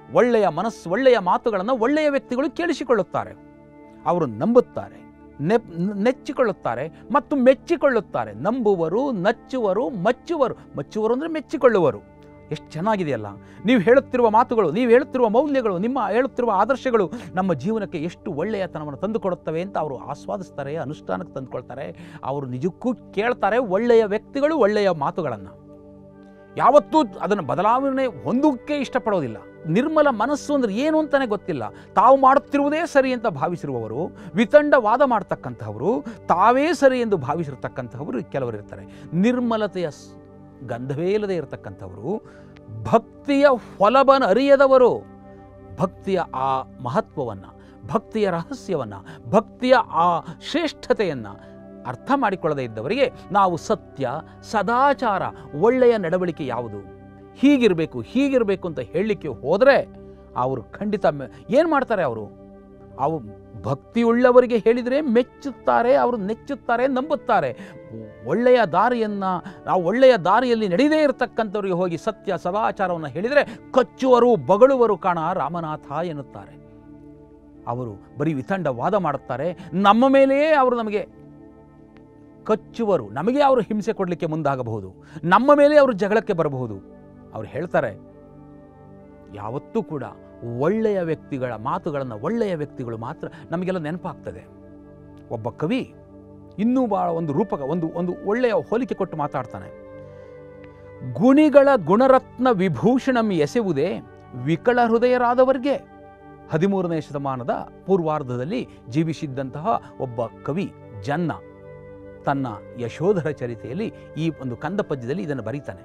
ಒಳ್ಳೆಯ ಮನಸ್ಸು ಒಳ್ಳೆಯ ಮಾತುಗಳನ್ನು ಒಳ್ಳೆಯ ವ್ಯಕ್ತಿಗಳು ಕೇಳಿಸಿಕೊಳ್ಳುತ್ತಾರೆ ಅವರು ನಂಬುತ್ತಾರೆ ನೆಪ್ ನೆಚ್ಚಿಕೊಳ್ಳುತ್ತಾರೆ ಮತ್ತು ಮೆಚ್ಚಿಕೊಳ್ಳುತ್ತಾರೆ ನಂಬುವರು ನಚ್ಚುವರು ಮಚ್ಚುವರು ಮಚ್ಚುವರು ಅಂದರೆ ಮೆಚ್ಚಿಕೊಳ್ಳುವರು ಎಷ್ಟು ಚೆನ್ನಾಗಿದೆಯಲ್ಲ ನೀವು ಹೇಳುತ್ತಿರುವ ಮಾತುಗಳು ನೀವು ಹೇಳುತ್ತಿರುವ ಮೌಲ್ಯಗಳು ನಿಮ್ಮ ಹೇಳುತ್ತಿರುವ ಆದರ್ಶಗಳು ನಮ್ಮ ಜೀವನಕ್ಕೆ ಎಷ್ಟು ಒಳ್ಳೆಯತನವನ್ನು ತಂದುಕೊಡುತ್ತವೆ ಅಂತ ಅವರು ಆಸ್ವಾದಿಸ್ತಾರೆ ಅನುಷ್ಠಾನಕ್ಕೆ ತಂದುಕೊಳ್ತಾರೆ ಅವರು ನಿಜಕ್ಕೂ ಕೇಳ್ತಾರೆ ಒಳ್ಳೆಯ ವ್ಯಕ್ತಿಗಳು ಒಳ್ಳೆಯ ಮಾತುಗಳನ್ನು ಯಾವತ್ತೂ ಅದನ್ನು ಬದಲಾವಣೆ ಹೊಂದೋಕ್ಕೆ ಇಷ್ಟಪಡೋದಿಲ್ಲ ನಿರ್ಮಲ ಮನಸ್ಸು ಅಂದರೆ ಏನು ಅಂತಲೇ ಗೊತ್ತಿಲ್ಲ ತಾವು ಮಾಡುತ್ತಿರುವುದೇ ಸರಿ ಅಂತ ಭಾವಿಸಿರುವವರು ವಿತಂಡವಾದ ಮಾಡ್ತಕ್ಕಂಥವರು ತಾವೇ ಸರಿ ಎಂದು ಭಾವಿಸಿರ್ತಕ್ಕಂಥವರು ಕೆಲವರು ಇರ್ತಾರೆ ನಿರ್ಮಲತೆಯ ಸ್- ಗಂಧವೇ ಇಲ್ಲದೆ ಇರತಕ್ಕಂಥವರು ಭಕ್ತಿಯ ಹೊಲಬನ ಅರಿಯದವರು ಭಕ್ತಿಯ ಆ ಮಹತ್ವವನ್ನು ಭಕ್ತಿಯ ರಹಸ್ಯವನ್ನು ಭಕ್ತಿಯ ಆ ಶ್ರೇಷ್ಠತೆಯನ್ನು ಅರ್ಥ ಮಾಡಿಕೊಳ್ಳದೇ ಇದ್ದವರಿಗೆ ನಾವು ಸತ್ಯ ಸದಾಚಾರ ಒಳ್ಳೆಯ ನಡವಳಿಕೆ ಯಾವುದು ಹೀಗಿರಬೇಕು ಹೀಗಿರಬೇಕು ಅಂತ ಹೇಳಲಿಕ್ಕೆ ಹೋದರೆ ಅವರು ಖಂಡಿತ ಏನು ಮಾಡ್ತಾರೆ ಅವರು ಅವು ಭಕ್ತಿಯುಳ್ಳವರಿಗೆ ಹೇಳಿದರೆ ಮೆಚ್ಚುತ್ತಾರೆ ಅವರು ನೆಚ್ಚುತ್ತಾರೆ ನಂಬುತ್ತಾರೆ ಒಳ್ಳೆಯ ದಾರಿಯನ್ನು ನಾವು ಒಳ್ಳೆಯ ದಾರಿಯಲ್ಲಿ ನಡೆಯದೇ ಇರತಕ್ಕಂಥವ್ರಿಗೆ ಹೋಗಿ ಸತ್ಯ ಸದಾಚಾರವನ್ನು ಹೇಳಿದರೆ ಕಚ್ಚುವರು ಬಗಳುವರು ಕಾಣ ರಾಮನಾಥ ಎನ್ನುತ್ತಾರೆ ಅವರು ಬರೀ ವಿತಂಡ ವಾದ ಮಾಡುತ್ತಾರೆ ನಮ್ಮ ಮೇಲೆಯೇ ಅವರು ನಮಗೆ ಕಚ್ಚುವರು ನಮಗೆ ಅವರು ಹಿಂಸೆ ಕೊಡಲಿಕ್ಕೆ ಮುಂದಾಗಬಹುದು ನಮ್ಮ ಮೇಲೆ ಅವರು ಜಗಳಕ್ಕೆ ಬರಬಹುದು ಅವರು ಹೇಳ್ತಾರೆ ಯಾವತ್ತೂ ಕೂಡ ಒಳ್ಳೆಯ ವ್ಯಕ್ತಿಗಳ ಮಾತುಗಳನ್ನು ಒಳ್ಳೆಯ ವ್ಯಕ್ತಿಗಳು ಮಾತ್ರ ನಮಗೆಲ್ಲ ನೆನಪಾಗ್ತದೆ ಒಬ್ಬ ಕವಿ ಇನ್ನೂ ಭಾಳ ಒಂದು ರೂಪಕ ಒಂದು ಒಂದು ಒಳ್ಳೆಯ ಹೋಲಿಕೆ ಕೊಟ್ಟು ಮಾತಾಡ್ತಾನೆ ಗುಣಿಗಳ ಗುಣರತ್ನ ವಿಭೂಷಣಂ ಎಸೆವುದೇ ವಿಕಲ ಹೃದಯರಾದವರಿಗೆ ಹದಿಮೂರನೇ ಶತಮಾನದ ಪೂರ್ವಾರ್ಧದಲ್ಲಿ ಜೀವಿಸಿದ್ದಂತಹ ಒಬ್ಬ ಕವಿ ಜನ್ನ ತನ್ನ ಯಶೋಧರ ಚರಿತೆಯಲ್ಲಿ ಈ ಒಂದು ಕಂದ ಪದ್ಯದಲ್ಲಿ ಇದನ್ನು ಬರೀತಾನೆ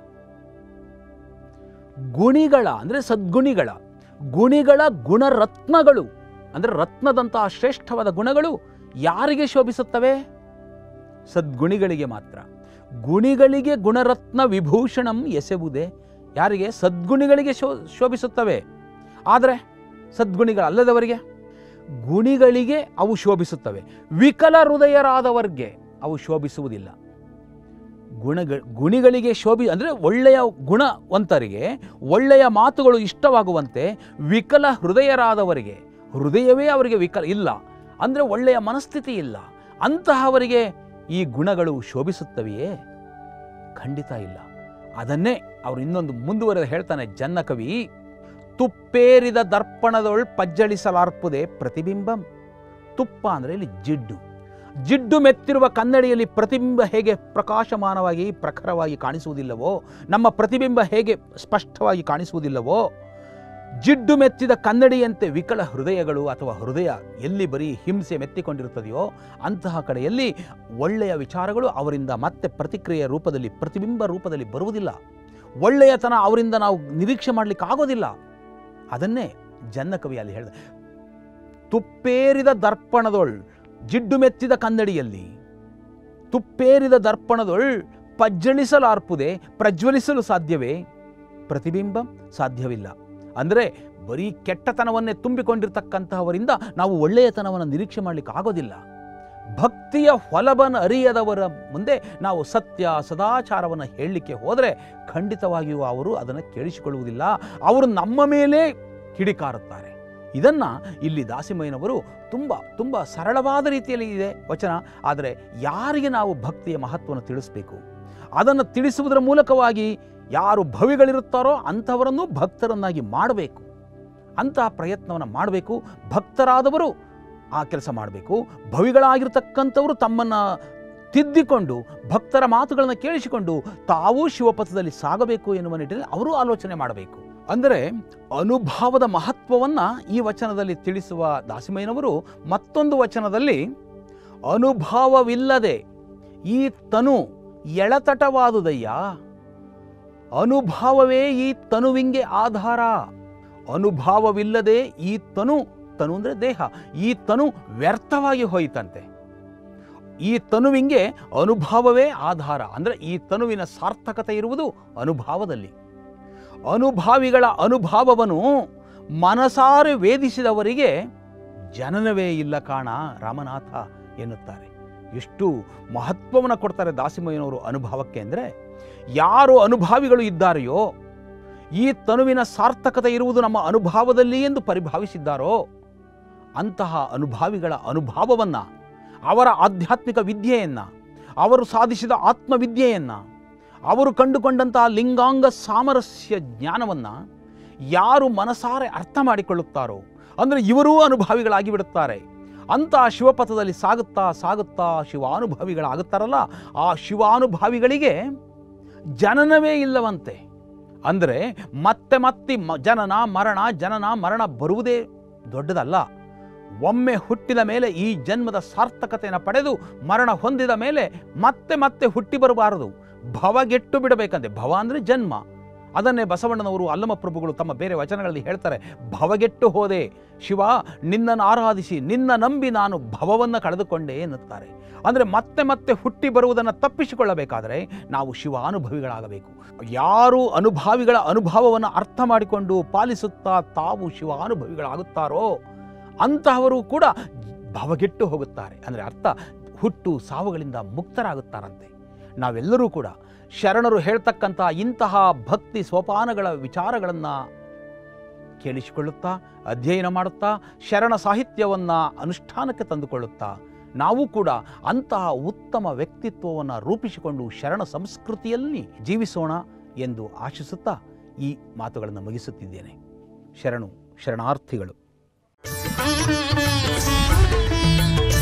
ಗುಣಿಗಳ ಅಂದರೆ ಸದ್ಗುಣಿಗಳ ಗುಣಿಗಳ ಗುಣರತ್ನಗಳು ಅಂದರೆ ರತ್ನದಂತಹ ಶ್ರೇಷ್ಠವಾದ ಗುಣಗಳು ಯಾರಿಗೆ ಶೋಭಿಸುತ್ತವೆ ಸದ್ಗುಣಿಗಳಿಗೆ ಮಾತ್ರ ಗುಣಿಗಳಿಗೆ ಗುಣರತ್ನ ವಿಭೂಷಣಂ ಎಸೆವುದೇ ಯಾರಿಗೆ ಸದ್ಗುಣಿಗಳಿಗೆ ಶೋ ಶೋಭಿಸುತ್ತವೆ ಆದರೆ ಸದ್ಗುಣಿಗಳಲ್ಲದವರಿಗೆ ಗುಣಿಗಳಿಗೆ ಅವು ಶೋಭಿಸುತ್ತವೆ ವಿಕಲ ಹೃದಯರಾದವರಿಗೆ ಅವು ಶೋಭಿಸುವುದಿಲ್ಲ ಗುಣಗ ಗುಣಿಗಳಿಗೆ ಶೋಭಿ ಅಂದರೆ ಒಳ್ಳೆಯ ಗುಣವಂತರಿಗೆ ಒಳ್ಳೆಯ ಮಾತುಗಳು ಇಷ್ಟವಾಗುವಂತೆ ವಿಕಲ ಹೃದಯರಾದವರಿಗೆ ಹೃದಯವೇ ಅವರಿಗೆ ವಿಕಲ ಇಲ್ಲ ಅಂದರೆ ಒಳ್ಳೆಯ ಮನಸ್ಥಿತಿ ಇಲ್ಲ ಅಂತಹವರಿಗೆ ಈ ಗುಣಗಳು ಶೋಭಿಸುತ್ತವೆಯೇ ಖಂಡಿತ ಇಲ್ಲ ಅದನ್ನೇ ಅವರು ಇನ್ನೊಂದು ಮುಂದುವರೆದು ಹೇಳ್ತಾನೆ ಜನ್ನ ಕವಿ ತುಪ್ಪೇರಿದ ದರ್ಪಣದೊಳ್ ಪಜ್ಜಳಿಸಲಾರ್ಪುದೆ ಪ್ರತಿಬಿಂಬಂ ತುಪ್ಪ ಅಂದರೆ ಇಲ್ಲಿ ಜಿಡ್ಡು ಜಿಡ್ಡು ಮೆತ್ತಿರುವ ಕನ್ನಡಿಯಲ್ಲಿ ಪ್ರತಿಬಿಂಬ ಹೇಗೆ ಪ್ರಕಾಶಮಾನವಾಗಿ ಪ್ರಖರವಾಗಿ ಕಾಣಿಸುವುದಿಲ್ಲವೋ ನಮ್ಮ ಪ್ರತಿಬಿಂಬ ಹೇಗೆ ಸ್ಪಷ್ಟವಾಗಿ ಕಾಣಿಸುವುದಿಲ್ಲವೋ ಜಿಡ್ಡು ಮೆತ್ತಿದ ಕನ್ನಡಿಯಂತೆ ವಿಕಲ ಹೃದಯಗಳು ಅಥವಾ ಹೃದಯ ಎಲ್ಲಿ ಬರೀ ಹಿಂಸೆ ಮೆತ್ತಿಕೊಂಡಿರುತ್ತದೆಯೋ ಅಂತಹ ಕಡೆಯಲ್ಲಿ ಒಳ್ಳೆಯ ವಿಚಾರಗಳು ಅವರಿಂದ ಮತ್ತೆ ಪ್ರತಿಕ್ರಿಯೆಯ ರೂಪದಲ್ಲಿ ಪ್ರತಿಬಿಂಬ ರೂಪದಲ್ಲಿ ಬರುವುದಿಲ್ಲ ಒಳ್ಳೆಯತನ ಅವರಿಂದ ನಾವು ನಿರೀಕ್ಷೆ ಮಾಡಲಿಕ್ಕೆ ಆಗೋದಿಲ್ಲ ಅದನ್ನೇ ಜನ್ನ ಕವಿ ಅಲ್ಲಿ ಹೇಳಿದ ತುಪ್ಪೇರಿದ ದರ್ಪಣದೊಳ್ ಜಿಡ್ಡು ಮೆತ್ತಿದ ಕನ್ನಡಿಯಲ್ಲಿ ತುಪ್ಪೇರಿದ ದರ್ಪಣದೊಳ್ ಪಜ್ಜಳಿಸಲಾರ್ಪುದೆ ಪ್ರಜ್ವಲಿಸಲು ಸಾಧ್ಯವೇ ಪ್ರತಿಬಿಂಬ ಸಾಧ್ಯವಿಲ್ಲ ಅಂದರೆ ಬರೀ ಕೆಟ್ಟತನವನ್ನೇ ತುಂಬಿಕೊಂಡಿರ್ತಕ್ಕಂತಹವರಿಂದ ನಾವು ಒಳ್ಳೆಯತನವನ್ನು ನಿರೀಕ್ಷೆ ಮಾಡಲಿಕ್ಕೆ ಆಗೋದಿಲ್ಲ ಭಕ್ತಿಯ ಹೊಲಬನ ಅರಿಯದವರ ಮುಂದೆ ನಾವು ಸತ್ಯ ಸದಾಚಾರವನ್ನು ಹೇಳಲಿಕ್ಕೆ ಹೋದರೆ ಖಂಡಿತವಾಗಿಯೂ ಅವರು ಅದನ್ನು ಕೇಳಿಸಿಕೊಳ್ಳುವುದಿಲ್ಲ ಅವರು ನಮ್ಮ ಮೇಲೆ ಕಿಡಿಕಾರುತ್ತಾರೆ ಇದನ್ನು ಇಲ್ಲಿ ದಾಸಿಮಯ್ಯನವರು ತುಂಬ ತುಂಬ ಸರಳವಾದ ರೀತಿಯಲ್ಲಿ ಇದೆ ವಚನ ಆದರೆ ಯಾರಿಗೆ ನಾವು ಭಕ್ತಿಯ ಮಹತ್ವವನ್ನು ತಿಳಿಸಬೇಕು ಅದನ್ನು ತಿಳಿಸುವುದರ ಮೂಲಕವಾಗಿ ಯಾರು ಭವಿಗಳಿರುತ್ತಾರೋ ಅಂಥವರನ್ನು ಭಕ್ತರನ್ನಾಗಿ ಮಾಡಬೇಕು ಅಂತಹ ಪ್ರಯತ್ನವನ್ನು ಮಾಡಬೇಕು ಭಕ್ತರಾದವರು ಆ ಕೆಲಸ ಮಾಡಬೇಕು ಭವಿಗಳಾಗಿರ್ತಕ್ಕಂಥವರು ತಮ್ಮನ್ನು ತಿದ್ದಿಕೊಂಡು ಭಕ್ತರ ಮಾತುಗಳನ್ನು ಕೇಳಿಸಿಕೊಂಡು ತಾವೂ ಶಿವಪಥದಲ್ಲಿ ಸಾಗಬೇಕು ಎನ್ನುವ ನಿಟ್ಟಿನಲ್ಲಿ ಅವರು ಆಲೋಚನೆ ಮಾಡಬೇಕು ಅಂದರೆ ಅನುಭವದ ಮಹತ್ವವನ್ನು ಈ ವಚನದಲ್ಲಿ ತಿಳಿಸುವ ದಾಸಿಮಯ್ಯನವರು ಮತ್ತೊಂದು ವಚನದಲ್ಲಿ ಅನುಭವವಿಲ್ಲದೆ ಈ ತನು ಎಳತಟವಾದುದಯ್ಯ ಅನುಭವವೇ ಈ ತನುವಿಂಗೆ ಆಧಾರ ಅನುಭವವಿಲ್ಲದೆ ಈ ತನು ತನು ಅಂದರೆ ದೇಹ ಈ ತನು ವ್ಯರ್ಥವಾಗಿ ಹೋಯಿತಂತೆ ಈ ತನುವಿಂಗೆ ಅನುಭವವೇ ಆಧಾರ ಅಂದರೆ ಈ ತನುವಿನ ಸಾರ್ಥಕತೆ ಇರುವುದು ಅನುಭವದಲ್ಲಿ ಅನುಭಾವಿಗಳ ಅನುಭವವನ್ನು ಮನಸಾರೆ ವೇದಿಸಿದವರಿಗೆ ಜನನವೇ ಇಲ್ಲ ಕಾಣ ರಾಮನಾಥ ಎನ್ನುತ್ತಾರೆ ಎಷ್ಟು ಮಹತ್ವವನ್ನು ಕೊಡ್ತಾರೆ ದಾಸಿಮಯ್ಯನವರು ಅನುಭವಕ್ಕೆ ಅಂದರೆ ಯಾರು ಅನುಭಾವಿಗಳು ಇದ್ದಾರೆಯೋ ಈ ತನುವಿನ ಸಾರ್ಥಕತೆ ಇರುವುದು ನಮ್ಮ ಅನುಭವದಲ್ಲಿ ಎಂದು ಪರಿಭಾವಿಸಿದ್ದಾರೋ ಅಂತಹ ಅನುಭಾವಿಗಳ ಅನುಭವವನ್ನು ಅವರ ಆಧ್ಯಾತ್ಮಿಕ ವಿದ್ಯೆಯನ್ನು ಅವರು ಸಾಧಿಸಿದ ಆತ್ಮವಿದ್ಯೆಯನ್ನು ಅವರು ಕಂಡುಕೊಂಡಂತಹ ಲಿಂಗಾಂಗ ಸಾಮರಸ್ಯ ಜ್ಞಾನವನ್ನು ಯಾರು ಮನಸಾರೆ ಅರ್ಥ ಮಾಡಿಕೊಳ್ಳುತ್ತಾರೋ ಅಂದರೆ ಇವರೂ ಅನುಭಾವಿಗಳಾಗಿ ಬಿಡುತ್ತಾರೆ ಅಂತಹ ಶಿವಪಥದಲ್ಲಿ ಸಾಗುತ್ತಾ ಸಾಗುತ್ತಾ ಶಿವಾನುಭವಿಗಳಾಗುತ್ತಾರಲ್ಲ ಆ ಶಿವಾನುಭಾವಿಗಳಿಗೆ ಜನನವೇ ಇಲ್ಲವಂತೆ ಅಂದರೆ ಮತ್ತೆ ಮತ್ತೆ ಮ ಜನನ ಮರಣ ಜನನ ಮರಣ ಬರುವುದೇ ದೊಡ್ಡದಲ್ಲ ಒಮ್ಮೆ ಹುಟ್ಟಿದ ಮೇಲೆ ಈ ಜನ್ಮದ ಸಾರ್ಥಕತೆಯನ್ನು ಪಡೆದು ಮರಣ ಹೊಂದಿದ ಮೇಲೆ ಮತ್ತೆ ಮತ್ತೆ ಹುಟ್ಟಿ ಬರಬಾರದು ಭವಗೆಟ್ಟು ಬಿಡಬೇಕಂತೆ ಭವ ಅಂದರೆ ಜನ್ಮ ಅದನ್ನೇ ಬಸವಣ್ಣನವರು ಅಲ್ಲಮ ಪ್ರಭುಗಳು ತಮ್ಮ ಬೇರೆ ವಚನಗಳಲ್ಲಿ ಹೇಳ್ತಾರೆ ಭವಗೆಟ್ಟು ಹೋದೆ ಶಿವ ನಿನ್ನನ್ನು ಆರಾಧಿಸಿ ನಿನ್ನ ನಂಬಿ ನಾನು ಭವವನ್ನು ಕಳೆದುಕೊಂಡೆ ಎನ್ನುತ್ತಾರೆ ಅಂದರೆ ಮತ್ತೆ ಮತ್ತೆ ಹುಟ್ಟಿ ಬರುವುದನ್ನು ತಪ್ಪಿಸಿಕೊಳ್ಳಬೇಕಾದರೆ ನಾವು ಶಿವಾನುಭವಿಗಳಾಗಬೇಕು ಯಾರು ಅನುಭಾವಿಗಳ ಅನುಭವವನ್ನು ಅರ್ಥ ಮಾಡಿಕೊಂಡು ಪಾಲಿಸುತ್ತಾ ತಾವು ಶಿವಾನುಭವಿಗಳಾಗುತ್ತಾರೋ ಅಂತಹವರು ಕೂಡ ಭವಗೆಟ್ಟು ಹೋಗುತ್ತಾರೆ ಅಂದರೆ ಅರ್ಥ ಹುಟ್ಟು ಸಾವುಗಳಿಂದ ಮುಕ್ತರಾಗುತ್ತಾರಂತೆ ನಾವೆಲ್ಲರೂ ಕೂಡ ಶರಣರು ಹೇಳ್ತಕ್ಕಂಥ ಇಂತಹ ಭಕ್ತಿ ಸೋಪಾನಗಳ ವಿಚಾರಗಳನ್ನು ಕೇಳಿಸಿಕೊಳ್ಳುತ್ತಾ ಅಧ್ಯಯನ ಮಾಡುತ್ತಾ ಶರಣ ಸಾಹಿತ್ಯವನ್ನು ಅನುಷ್ಠಾನಕ್ಕೆ ತಂದುಕೊಳ್ಳುತ್ತಾ ನಾವು ಕೂಡ ಅಂತಹ ಉತ್ತಮ ವ್ಯಕ್ತಿತ್ವವನ್ನು ರೂಪಿಸಿಕೊಂಡು ಶರಣ ಸಂಸ್ಕೃತಿಯಲ್ಲಿ ಜೀವಿಸೋಣ ಎಂದು ಆಶಿಸುತ್ತಾ ಈ ಮಾತುಗಳನ್ನು ಮುಗಿಸುತ್ತಿದ್ದೇನೆ ಶರಣು ಶರಣಾರ್ಥಿಗಳು